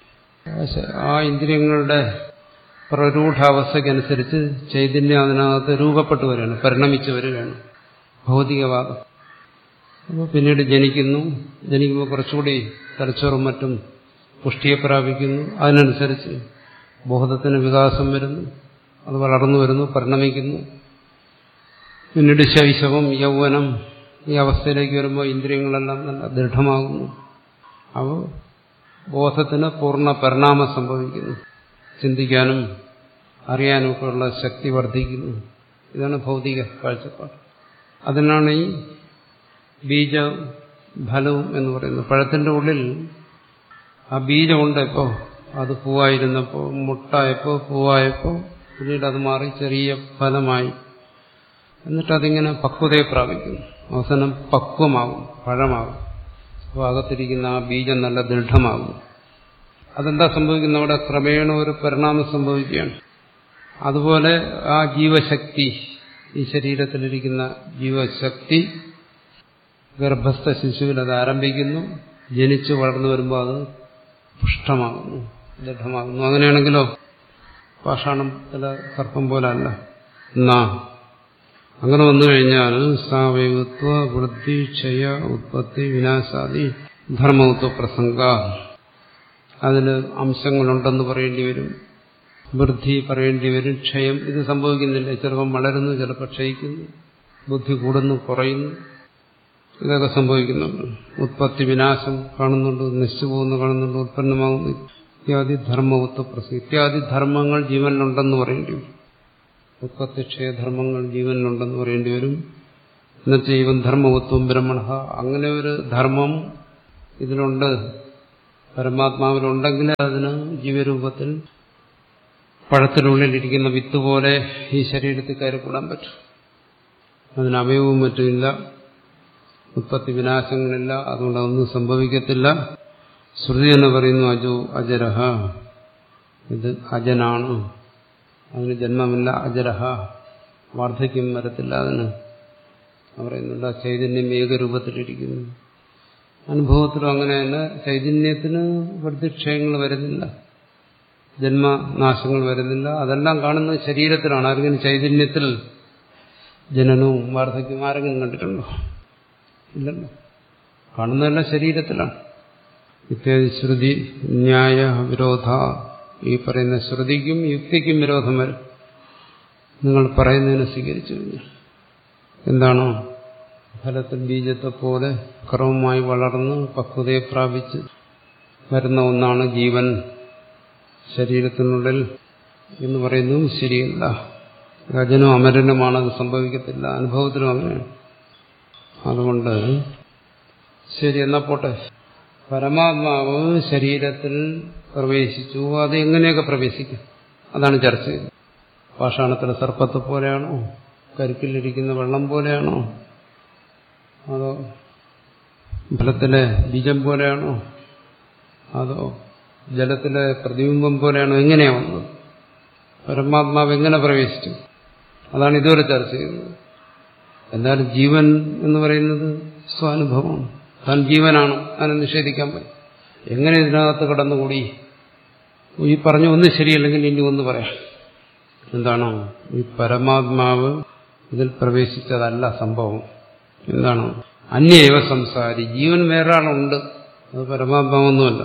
ആ ഇന്ദ്രിയങ്ങളുടെ പ്രരൂഢാവസ്ഥയ്ക്കനുസരിച്ച് ചൈതന്യം അതിനകത്ത് രൂപപ്പെട്ടു വരികയാണ് പരിണമിച്ചു വരികയാണ് ഭൗതികവാദം അപ്പോൾ പിന്നീട് ജനിക്കുന്നു ജനിക്കുമ്പോൾ കുറച്ചുകൂടി തലച്ചോറും മറ്റും പുഷ്ടിയെ പ്രാപിക്കുന്നു അതിനനുസരിച്ച് ബോധത്തിന് വികാസം വരുന്നു അത് വളർന്നു വരുന്നു പരിണമിക്കുന്നു പിന്നീട് ശൈശവം യൗവനം ഈ അവസ്ഥയിലേക്ക് വരുമ്പോൾ ഇന്ദ്രിയങ്ങളെല്ലാം നല്ല ദൃഢമാകുന്നു അപ്പോൾ ബോധത്തിന് പൂർണ്ണ പരിണാമം സംഭവിക്കുന്നു ചിന്തിക്കാനും അറിയാനും ഒക്കെ ഉള്ള ശക്തി വർദ്ധിക്കുന്നു ഇതാണ് ഭൗതിക കാഴ്ചപ്പാട് അതിനാണ് ഈ ബീജ ഫലവും എന്ന് പറയുന്നത് പഴത്തിന്റെ ഉള്ളിൽ ആ ബീജമുണ്ട് ഇപ്പോൾ അത് പൂവായിരുന്നപ്പോൾ മുട്ടായപ്പോൾ പൂവായപ്പോൾ പിന്നീട് അത് മാറി ചെറിയ ഫലമായി എന്നിട്ട് അതിങ്ങനെ പക്വതയെ പ്രാപിക്കുന്നു അവസാനം പക്വമാകും പഴമാകും അപ്പോൾ അകത്തിരിക്കുന്ന ആ ബീജം നല്ല ദൃഢമാകും അതെന്താ സംഭവിക്കുന്നത് അവിടെ ക്രമേണ ഒരു പരിണാമം സംഭവിക്കുകയാണ് അതുപോലെ ആ ജീവശക്തി ഈ ശരീരത്തിലിരിക്കുന്ന ജീവശക്തി ഗർഭസ്ഥ ശിശുവിൽ അത് ആരംഭിക്കുന്നു ജനിച്ചു വളർന്നു വരുമ്പോൾ അത് പുഷ്ടമാകുന്നു ദൃഢമാകുന്നു അങ്ങനെയാണെങ്കിലോ പാഷാണത്തിലെ സർപ്പം പോലെ അല്ല എന്നാ അങ്ങനെ വന്നു കഴിഞ്ഞാൽ സാവയവത്വ വൃദ്ധി ക്ഷയ ഉത്പത്തി വിനാശാദി ധർമ്മത്വ പ്രസംഗ അതിൽ അംശങ്ങളുണ്ടെന്ന് പറയേണ്ടി വരും വൃദ്ധി പറയേണ്ടി വരും ക്ഷയം ഇത് സംഭവിക്കുന്നില്ല ചിലപ്പം വളരുന്നു ചിലപ്പോൾ ക്ഷയിക്കുന്നു ബുദ്ധി കൂടുന്നു കുറയുന്നു ഇതൊക്കെ സംഭവിക്കുന്നുണ്ട് ഉത്പത്തി വിനാശം കാണുന്നുണ്ട് നശിച്ചു പോകുന്നു കാണുന്നുണ്ട് ഉത്പന്നമാകുന്നു ഇത്യാദി ധർമ്മവത്വ പ്രസംഗം ഇത്യാദി ധർമ്മങ്ങൾ ജീവനിലുണ്ടെന്ന് പറയേണ്ടി വരും ഉത്പത്തിക്ഷയധർമ്മങ്ങൾ ജീവനിലുണ്ടെന്ന് പറയേണ്ടി വരും എന്നുവെച്ചാൽ ഇവൻ ധർമ്മവത്വം ബ്രഹ്മണ അങ്ങനെ ഒരു ധർമ്മം ഇതിലുണ്ട് പരമാത്മാവിലുണ്ടെങ്കിൽ അതിന് ജീവരൂപത്തിൽ പഴത്തിനുള്ളിലിരിക്കുന്ന വിത്ത് പോലെ ഈ ശരീരത്തിൽ കയറിക്കൂടാൻ പറ്റും അതിന് അവയവും മറ്റുമില്ല ഉത്പത്തി വിനാശങ്ങളില്ല അതുകൊണ്ട് അതൊന്നും സംഭവിക്കത്തില്ല ശ്രുതി എന്ന് പറയുന്നു അജു അജരഹ ഇത് അജനാണ് അതിന് ജന്മമില്ല അജരഹ വാർദ്ധക്യം വരത്തില്ല അതിന് പറയുന്നുണ്ട് ആ ചൈതന്യം ഏകരൂപത്തിലിരിക്കുന്നു അനുഭവത്തിലും അങ്ങനെ തന്നെ ചൈതന്യത്തിന് വൃദ്ധിക്ഷയങ്ങൾ വരുന്നില്ല ജന്മനാശങ്ങൾ വരുന്നില്ല അതെല്ലാം കാണുന്നത് ശരീരത്തിലാണ് ആരെങ്കിലും ചൈതന്യത്തിൽ ജനനവും വാർദ്ധക്യവും ആരെങ്കിലും കണ്ടിട്ടുണ്ടോ ഇല്ലല്ലോ കാണുന്നതെല്ലാം ശരീരത്തിലാണ് ഇത്യാദി ശ്രുതി ന്യായ വിരോധ ഈ പറയുന്ന ശ്രുതിക്കും യുക്തിക്കും വിരോധം വരും നിങ്ങൾ പറയുന്നതിനെ സ്വീകരിച്ചു കഴിഞ്ഞാൽ എന്താണോ ഫലത്തിൽ ബീജത്തെ പോലെ ക്രമമായി വളർന്ന് പക്വതയെ പ്രാപിച്ച് വരുന്ന ഒന്നാണ് ജീവൻ ശരീരത്തിനുള്ളിൽ എന്ന് പറയുന്നതും ശരിയല്ല രജനും അമരനുമാണ് അത് സംഭവിക്കത്തില്ല അനുഭവത്തിലും അങ്ങനെയാണ് അതുകൊണ്ട് ശരി എന്നാ പോട്ടെ പരമാത്മാവ് ശരീരത്തിൽ പ്രവേശിച്ചു അത് എങ്ങനെയൊക്കെ പ്രവേശിക്കും അതാണ് ചർച്ച ചെയ്തത് പാഷാണത്തിലെ സർപ്പത്തെ പോലെയാണോ കരുക്കിലിരിക്കുന്ന വെള്ളം പോലെയാണോ അതോ ഫലത്തിലെ ബീജം പോലെയാണോ അതോ ജലത്തിലെ പ്രതിബിംബം പോലെയാണോ എങ്ങനെയാ വന്നത് പരമാത്മാവ് എങ്ങനെ പ്രവേശിച്ചു അതാണ് ഇതുവരെ ചർച്ച ചെയ്തത് എന്നാലും ജീവൻ എന്ന് പറയുന്നത് സ്വാനുഭവമാണ് താൻ ജീവനാണ് അതിനെ നിഷേധിക്കാൻ പറ്റും എങ്ങനെ ഇതിനകത്ത് കടന്നുകൂടി ഈ പറഞ്ഞു ഒന്ന് ശരിയല്ലെങ്കിൽ ഇനി ഒന്ന് പറയാം എന്താണോ ഈ പരമാത്മാവ് ഇതിൽ പ്രവേശിച്ചതല്ല സംഭവം എന്താണ് അന്യവ സംസാരി ജീവൻ വേറൊരാളുണ്ട് അത് പരമാത്മാവൊന്നുമല്ല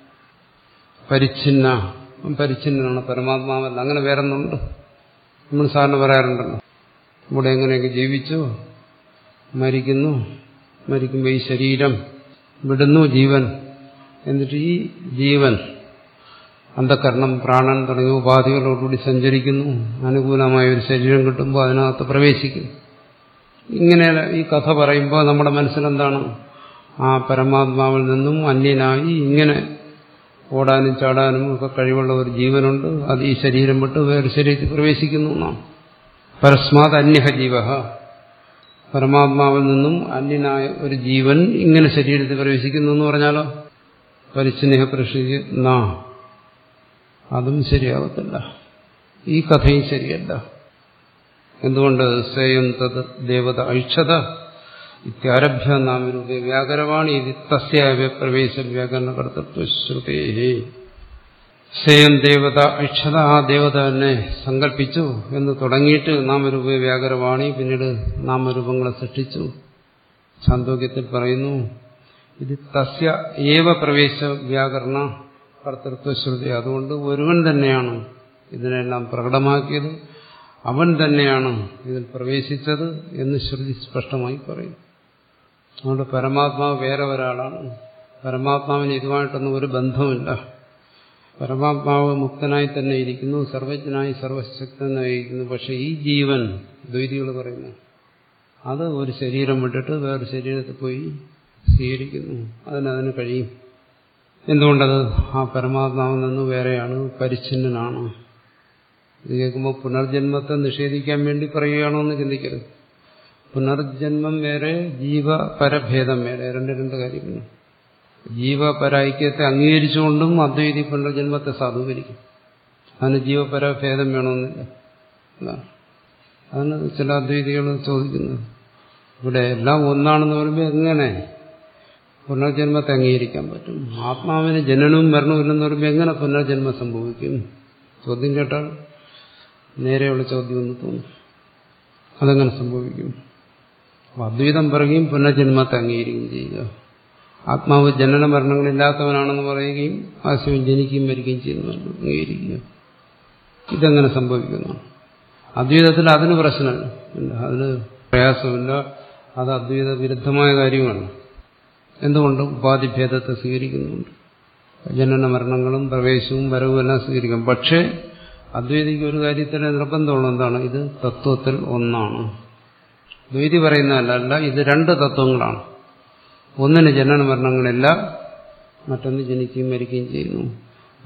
പരിച്ഛിന്ന പരിച്ഛിന്നനാണ് പരമാത്മാവല്ല അങ്ങനെ വേറൊന്നുണ്ട് നമ്മൾ സാറിന് പറയാറുണ്ടല്ലോ ഇവിടെ എങ്ങനെയൊക്കെ ജീവിച്ചു മരിക്കുന്നു മരിക്കുമ്പോൾ ഈ ശരീരം വിടുന്നു ജീവൻ എന്നിട്ട് ഈ ജീവൻ അന്ധകരണം പ്രാണൻ തുടങ്ങിയ ഉപാധികളോടുകൂടി സഞ്ചരിക്കുന്നു അനുകൂലമായ ഒരു ശരീരം കിട്ടുമ്പോൾ അതിനകത്ത് പ്രവേശിക്കുന്നു ഇങ്ങനെ ഈ കഥ പറയുമ്പോൾ നമ്മുടെ മനസ്സിലെന്താണ് ആ പരമാത്മാവിൽ നിന്നും അന്യനായി ഇങ്ങനെ ഓടാനും ചാടാനും ഒക്കെ കഴിവുള്ള ഒരു ജീവനുണ്ട് അത് ഈ ശരീരം വിട്ട് വേറെ ശരീരത്തിൽ പ്രവേശിക്കുന്നു എന്നാണ് പരസ്മാത് അന്യഹ ജീവ പരമാത്മാവിൽ നിന്നും അന്യനായ ഒരു ജീവൻ ഇങ്ങനെ ശരീരത്തിൽ പ്രവേശിക്കുന്നു എന്ന് പറഞ്ഞാലോ പരിച്ഛിന്നഹ പ്രവേശിക്കുന്ന അതും ശരിയാവത്തില്ല ഈ കഥയും ശരിയല്ല എന്തുകൊണ്ട് സ്വയം തത് ദേവത ഐക്ഷത ഇത്യാരഭ്യ നാമരൂപേ വ്യാകരവാണി ഇത് തസ്യാവ്യ പ്രവേശ വ്യാകരണ കർത്തൃത്വ ശ്രുതേ സ്വയം ദേവത ഐക്ഷത ആ ദേവത തന്നെ സങ്കല്പിച്ചു എന്ന് തുടങ്ങിയിട്ട് നാമരൂപ വ്യാകരവാണി പിന്നീട് നാമരൂപങ്ങളെ സൃഷ്ടിച്ചു ഛാന്തോക്യത്തിൽ പറയുന്നു ഇത് തസ്യ ഏവ പ്രവേശ വ്യാകരണ കർത്തൃത്വ ശ്രുതി അതുകൊണ്ട് ഒരുവൻ തന്നെയാണ് ഇതിനെല്ലാം പ്രകടമാക്കിയത് അവൻ തന്നെയാണ് ഇതിൽ പ്രവേശിച്ചത് എന്ന് ശ്രുതി സ്പഷ്ടമായി പറയും അതുകൊണ്ട് പരമാത്മാവ് വേറെ ഒരാളാണ് പരമാത്മാവിന് ഇതുമായിട്ടൊന്നും ഒരു ബന്ധവുമില്ല പരമാത്മാവ് മുക്തനായി തന്നെ ഇരിക്കുന്നു സർവജ്ഞനായി സർവശക്തനായിരിക്കുന്നു പക്ഷെ ഈ ജീവൻ ദ്വൈതികൾ പറയുന്നു അത് ഒരു ശരീരം വിട്ടിട്ട് വേറെ ശരീരത്തിൽ പോയി സ്വീകരിക്കുന്നു അതിനതിന് കഴിയും എന്തുകൊണ്ടത് ആ പരമാത്മാവിൽ നിന്ന് വേറെയാണ് പരിച്ഛിന്നനാണ് ഇത് കേൾക്കുമ്പോൾ പുനർജന്മത്തെ നിഷേധിക്കാൻ വേണ്ടി പറയുകയാണോ എന്ന് ചിന്തിക്കരുത് പുനർജന്മം വേറെ ജീവപരഭേദം വേറെ രണ്ട് രണ്ട് കാര്യങ്ങൾ ജീവപരൈക്യത്തെ അംഗീകരിച്ചുകൊണ്ടും അദ്വൈതി പുനർജന്മത്തെ സാധൂകരിക്കും അതിന് ജീവപരഭേദം വേണമെന്നില്ല അതിന് ചില അദ്വൈതികൾ ചോദിക്കുന്നത് ഇവിടെ എല്ലാം ഒന്നാണെന്ന് പറയുമ്പോൾ എങ്ങനെ പുനർജന്മത്തെ അംഗീകരിക്കാൻ പറ്റും ആത്മാവിന് ജനനവും മരണവും ഇല്ലെന്ന് പറയുമ്പോൾ എങ്ങനെ പുനർജന്മം സംഭവിക്കും ചോദ്യം കേട്ടാൽ നേരെയുള്ള ചോദ്യം എന്ന് തോന്നും അതെങ്ങനെ സംഭവിക്കും അപ്പൊ അദ്വൈതം പറയുകയും പുനർജന്മത്തെ അംഗീകരിക്കുകയും ചെയ്യുക ആത്മാവ് ജനന മരണങ്ങളില്ലാത്തവനാണെന്ന് പറയുകയും ആശയം ജനിക്കുകയും മരിക്കുകയും ചെയ്യുന്നവരാണ് അംഗീകരിക്കുക ഇതെങ്ങനെ സംഭവിക്കുന്നു അദ്വൈതത്തിൽ അതിന് പ്രശ്നമില്ല ഇല്ല അതിന് പ്രയാസമില്ല അത് അദ്വൈത വിരുദ്ധമായ കാര്യമാണ് എന്തുകൊണ്ട് ഉപാധിഭേദത്തെ സ്വീകരിക്കുന്നുണ്ട് ജനന മരണങ്ങളും പ്രവേശവും വരവും എല്ലാം സ്വീകരിക്കാം പക്ഷേ അദ്വൈതിക്ക് ഒരു കാര്യത്തിൽ നിർബന്ധമുള്ള എന്താണ് ഇത് തത്വത്തിൽ ഒന്നാണ് ദ്വൈതി പറയുന്നതല്ല അല്ല ഇത് രണ്ട് തത്വങ്ങളാണ് ഒന്നിന് ജനന മരണങ്ങളില്ല മറ്റൊന്ന് ജനിക്കുകയും മരിക്കുകയും ചെയ്യുന്നു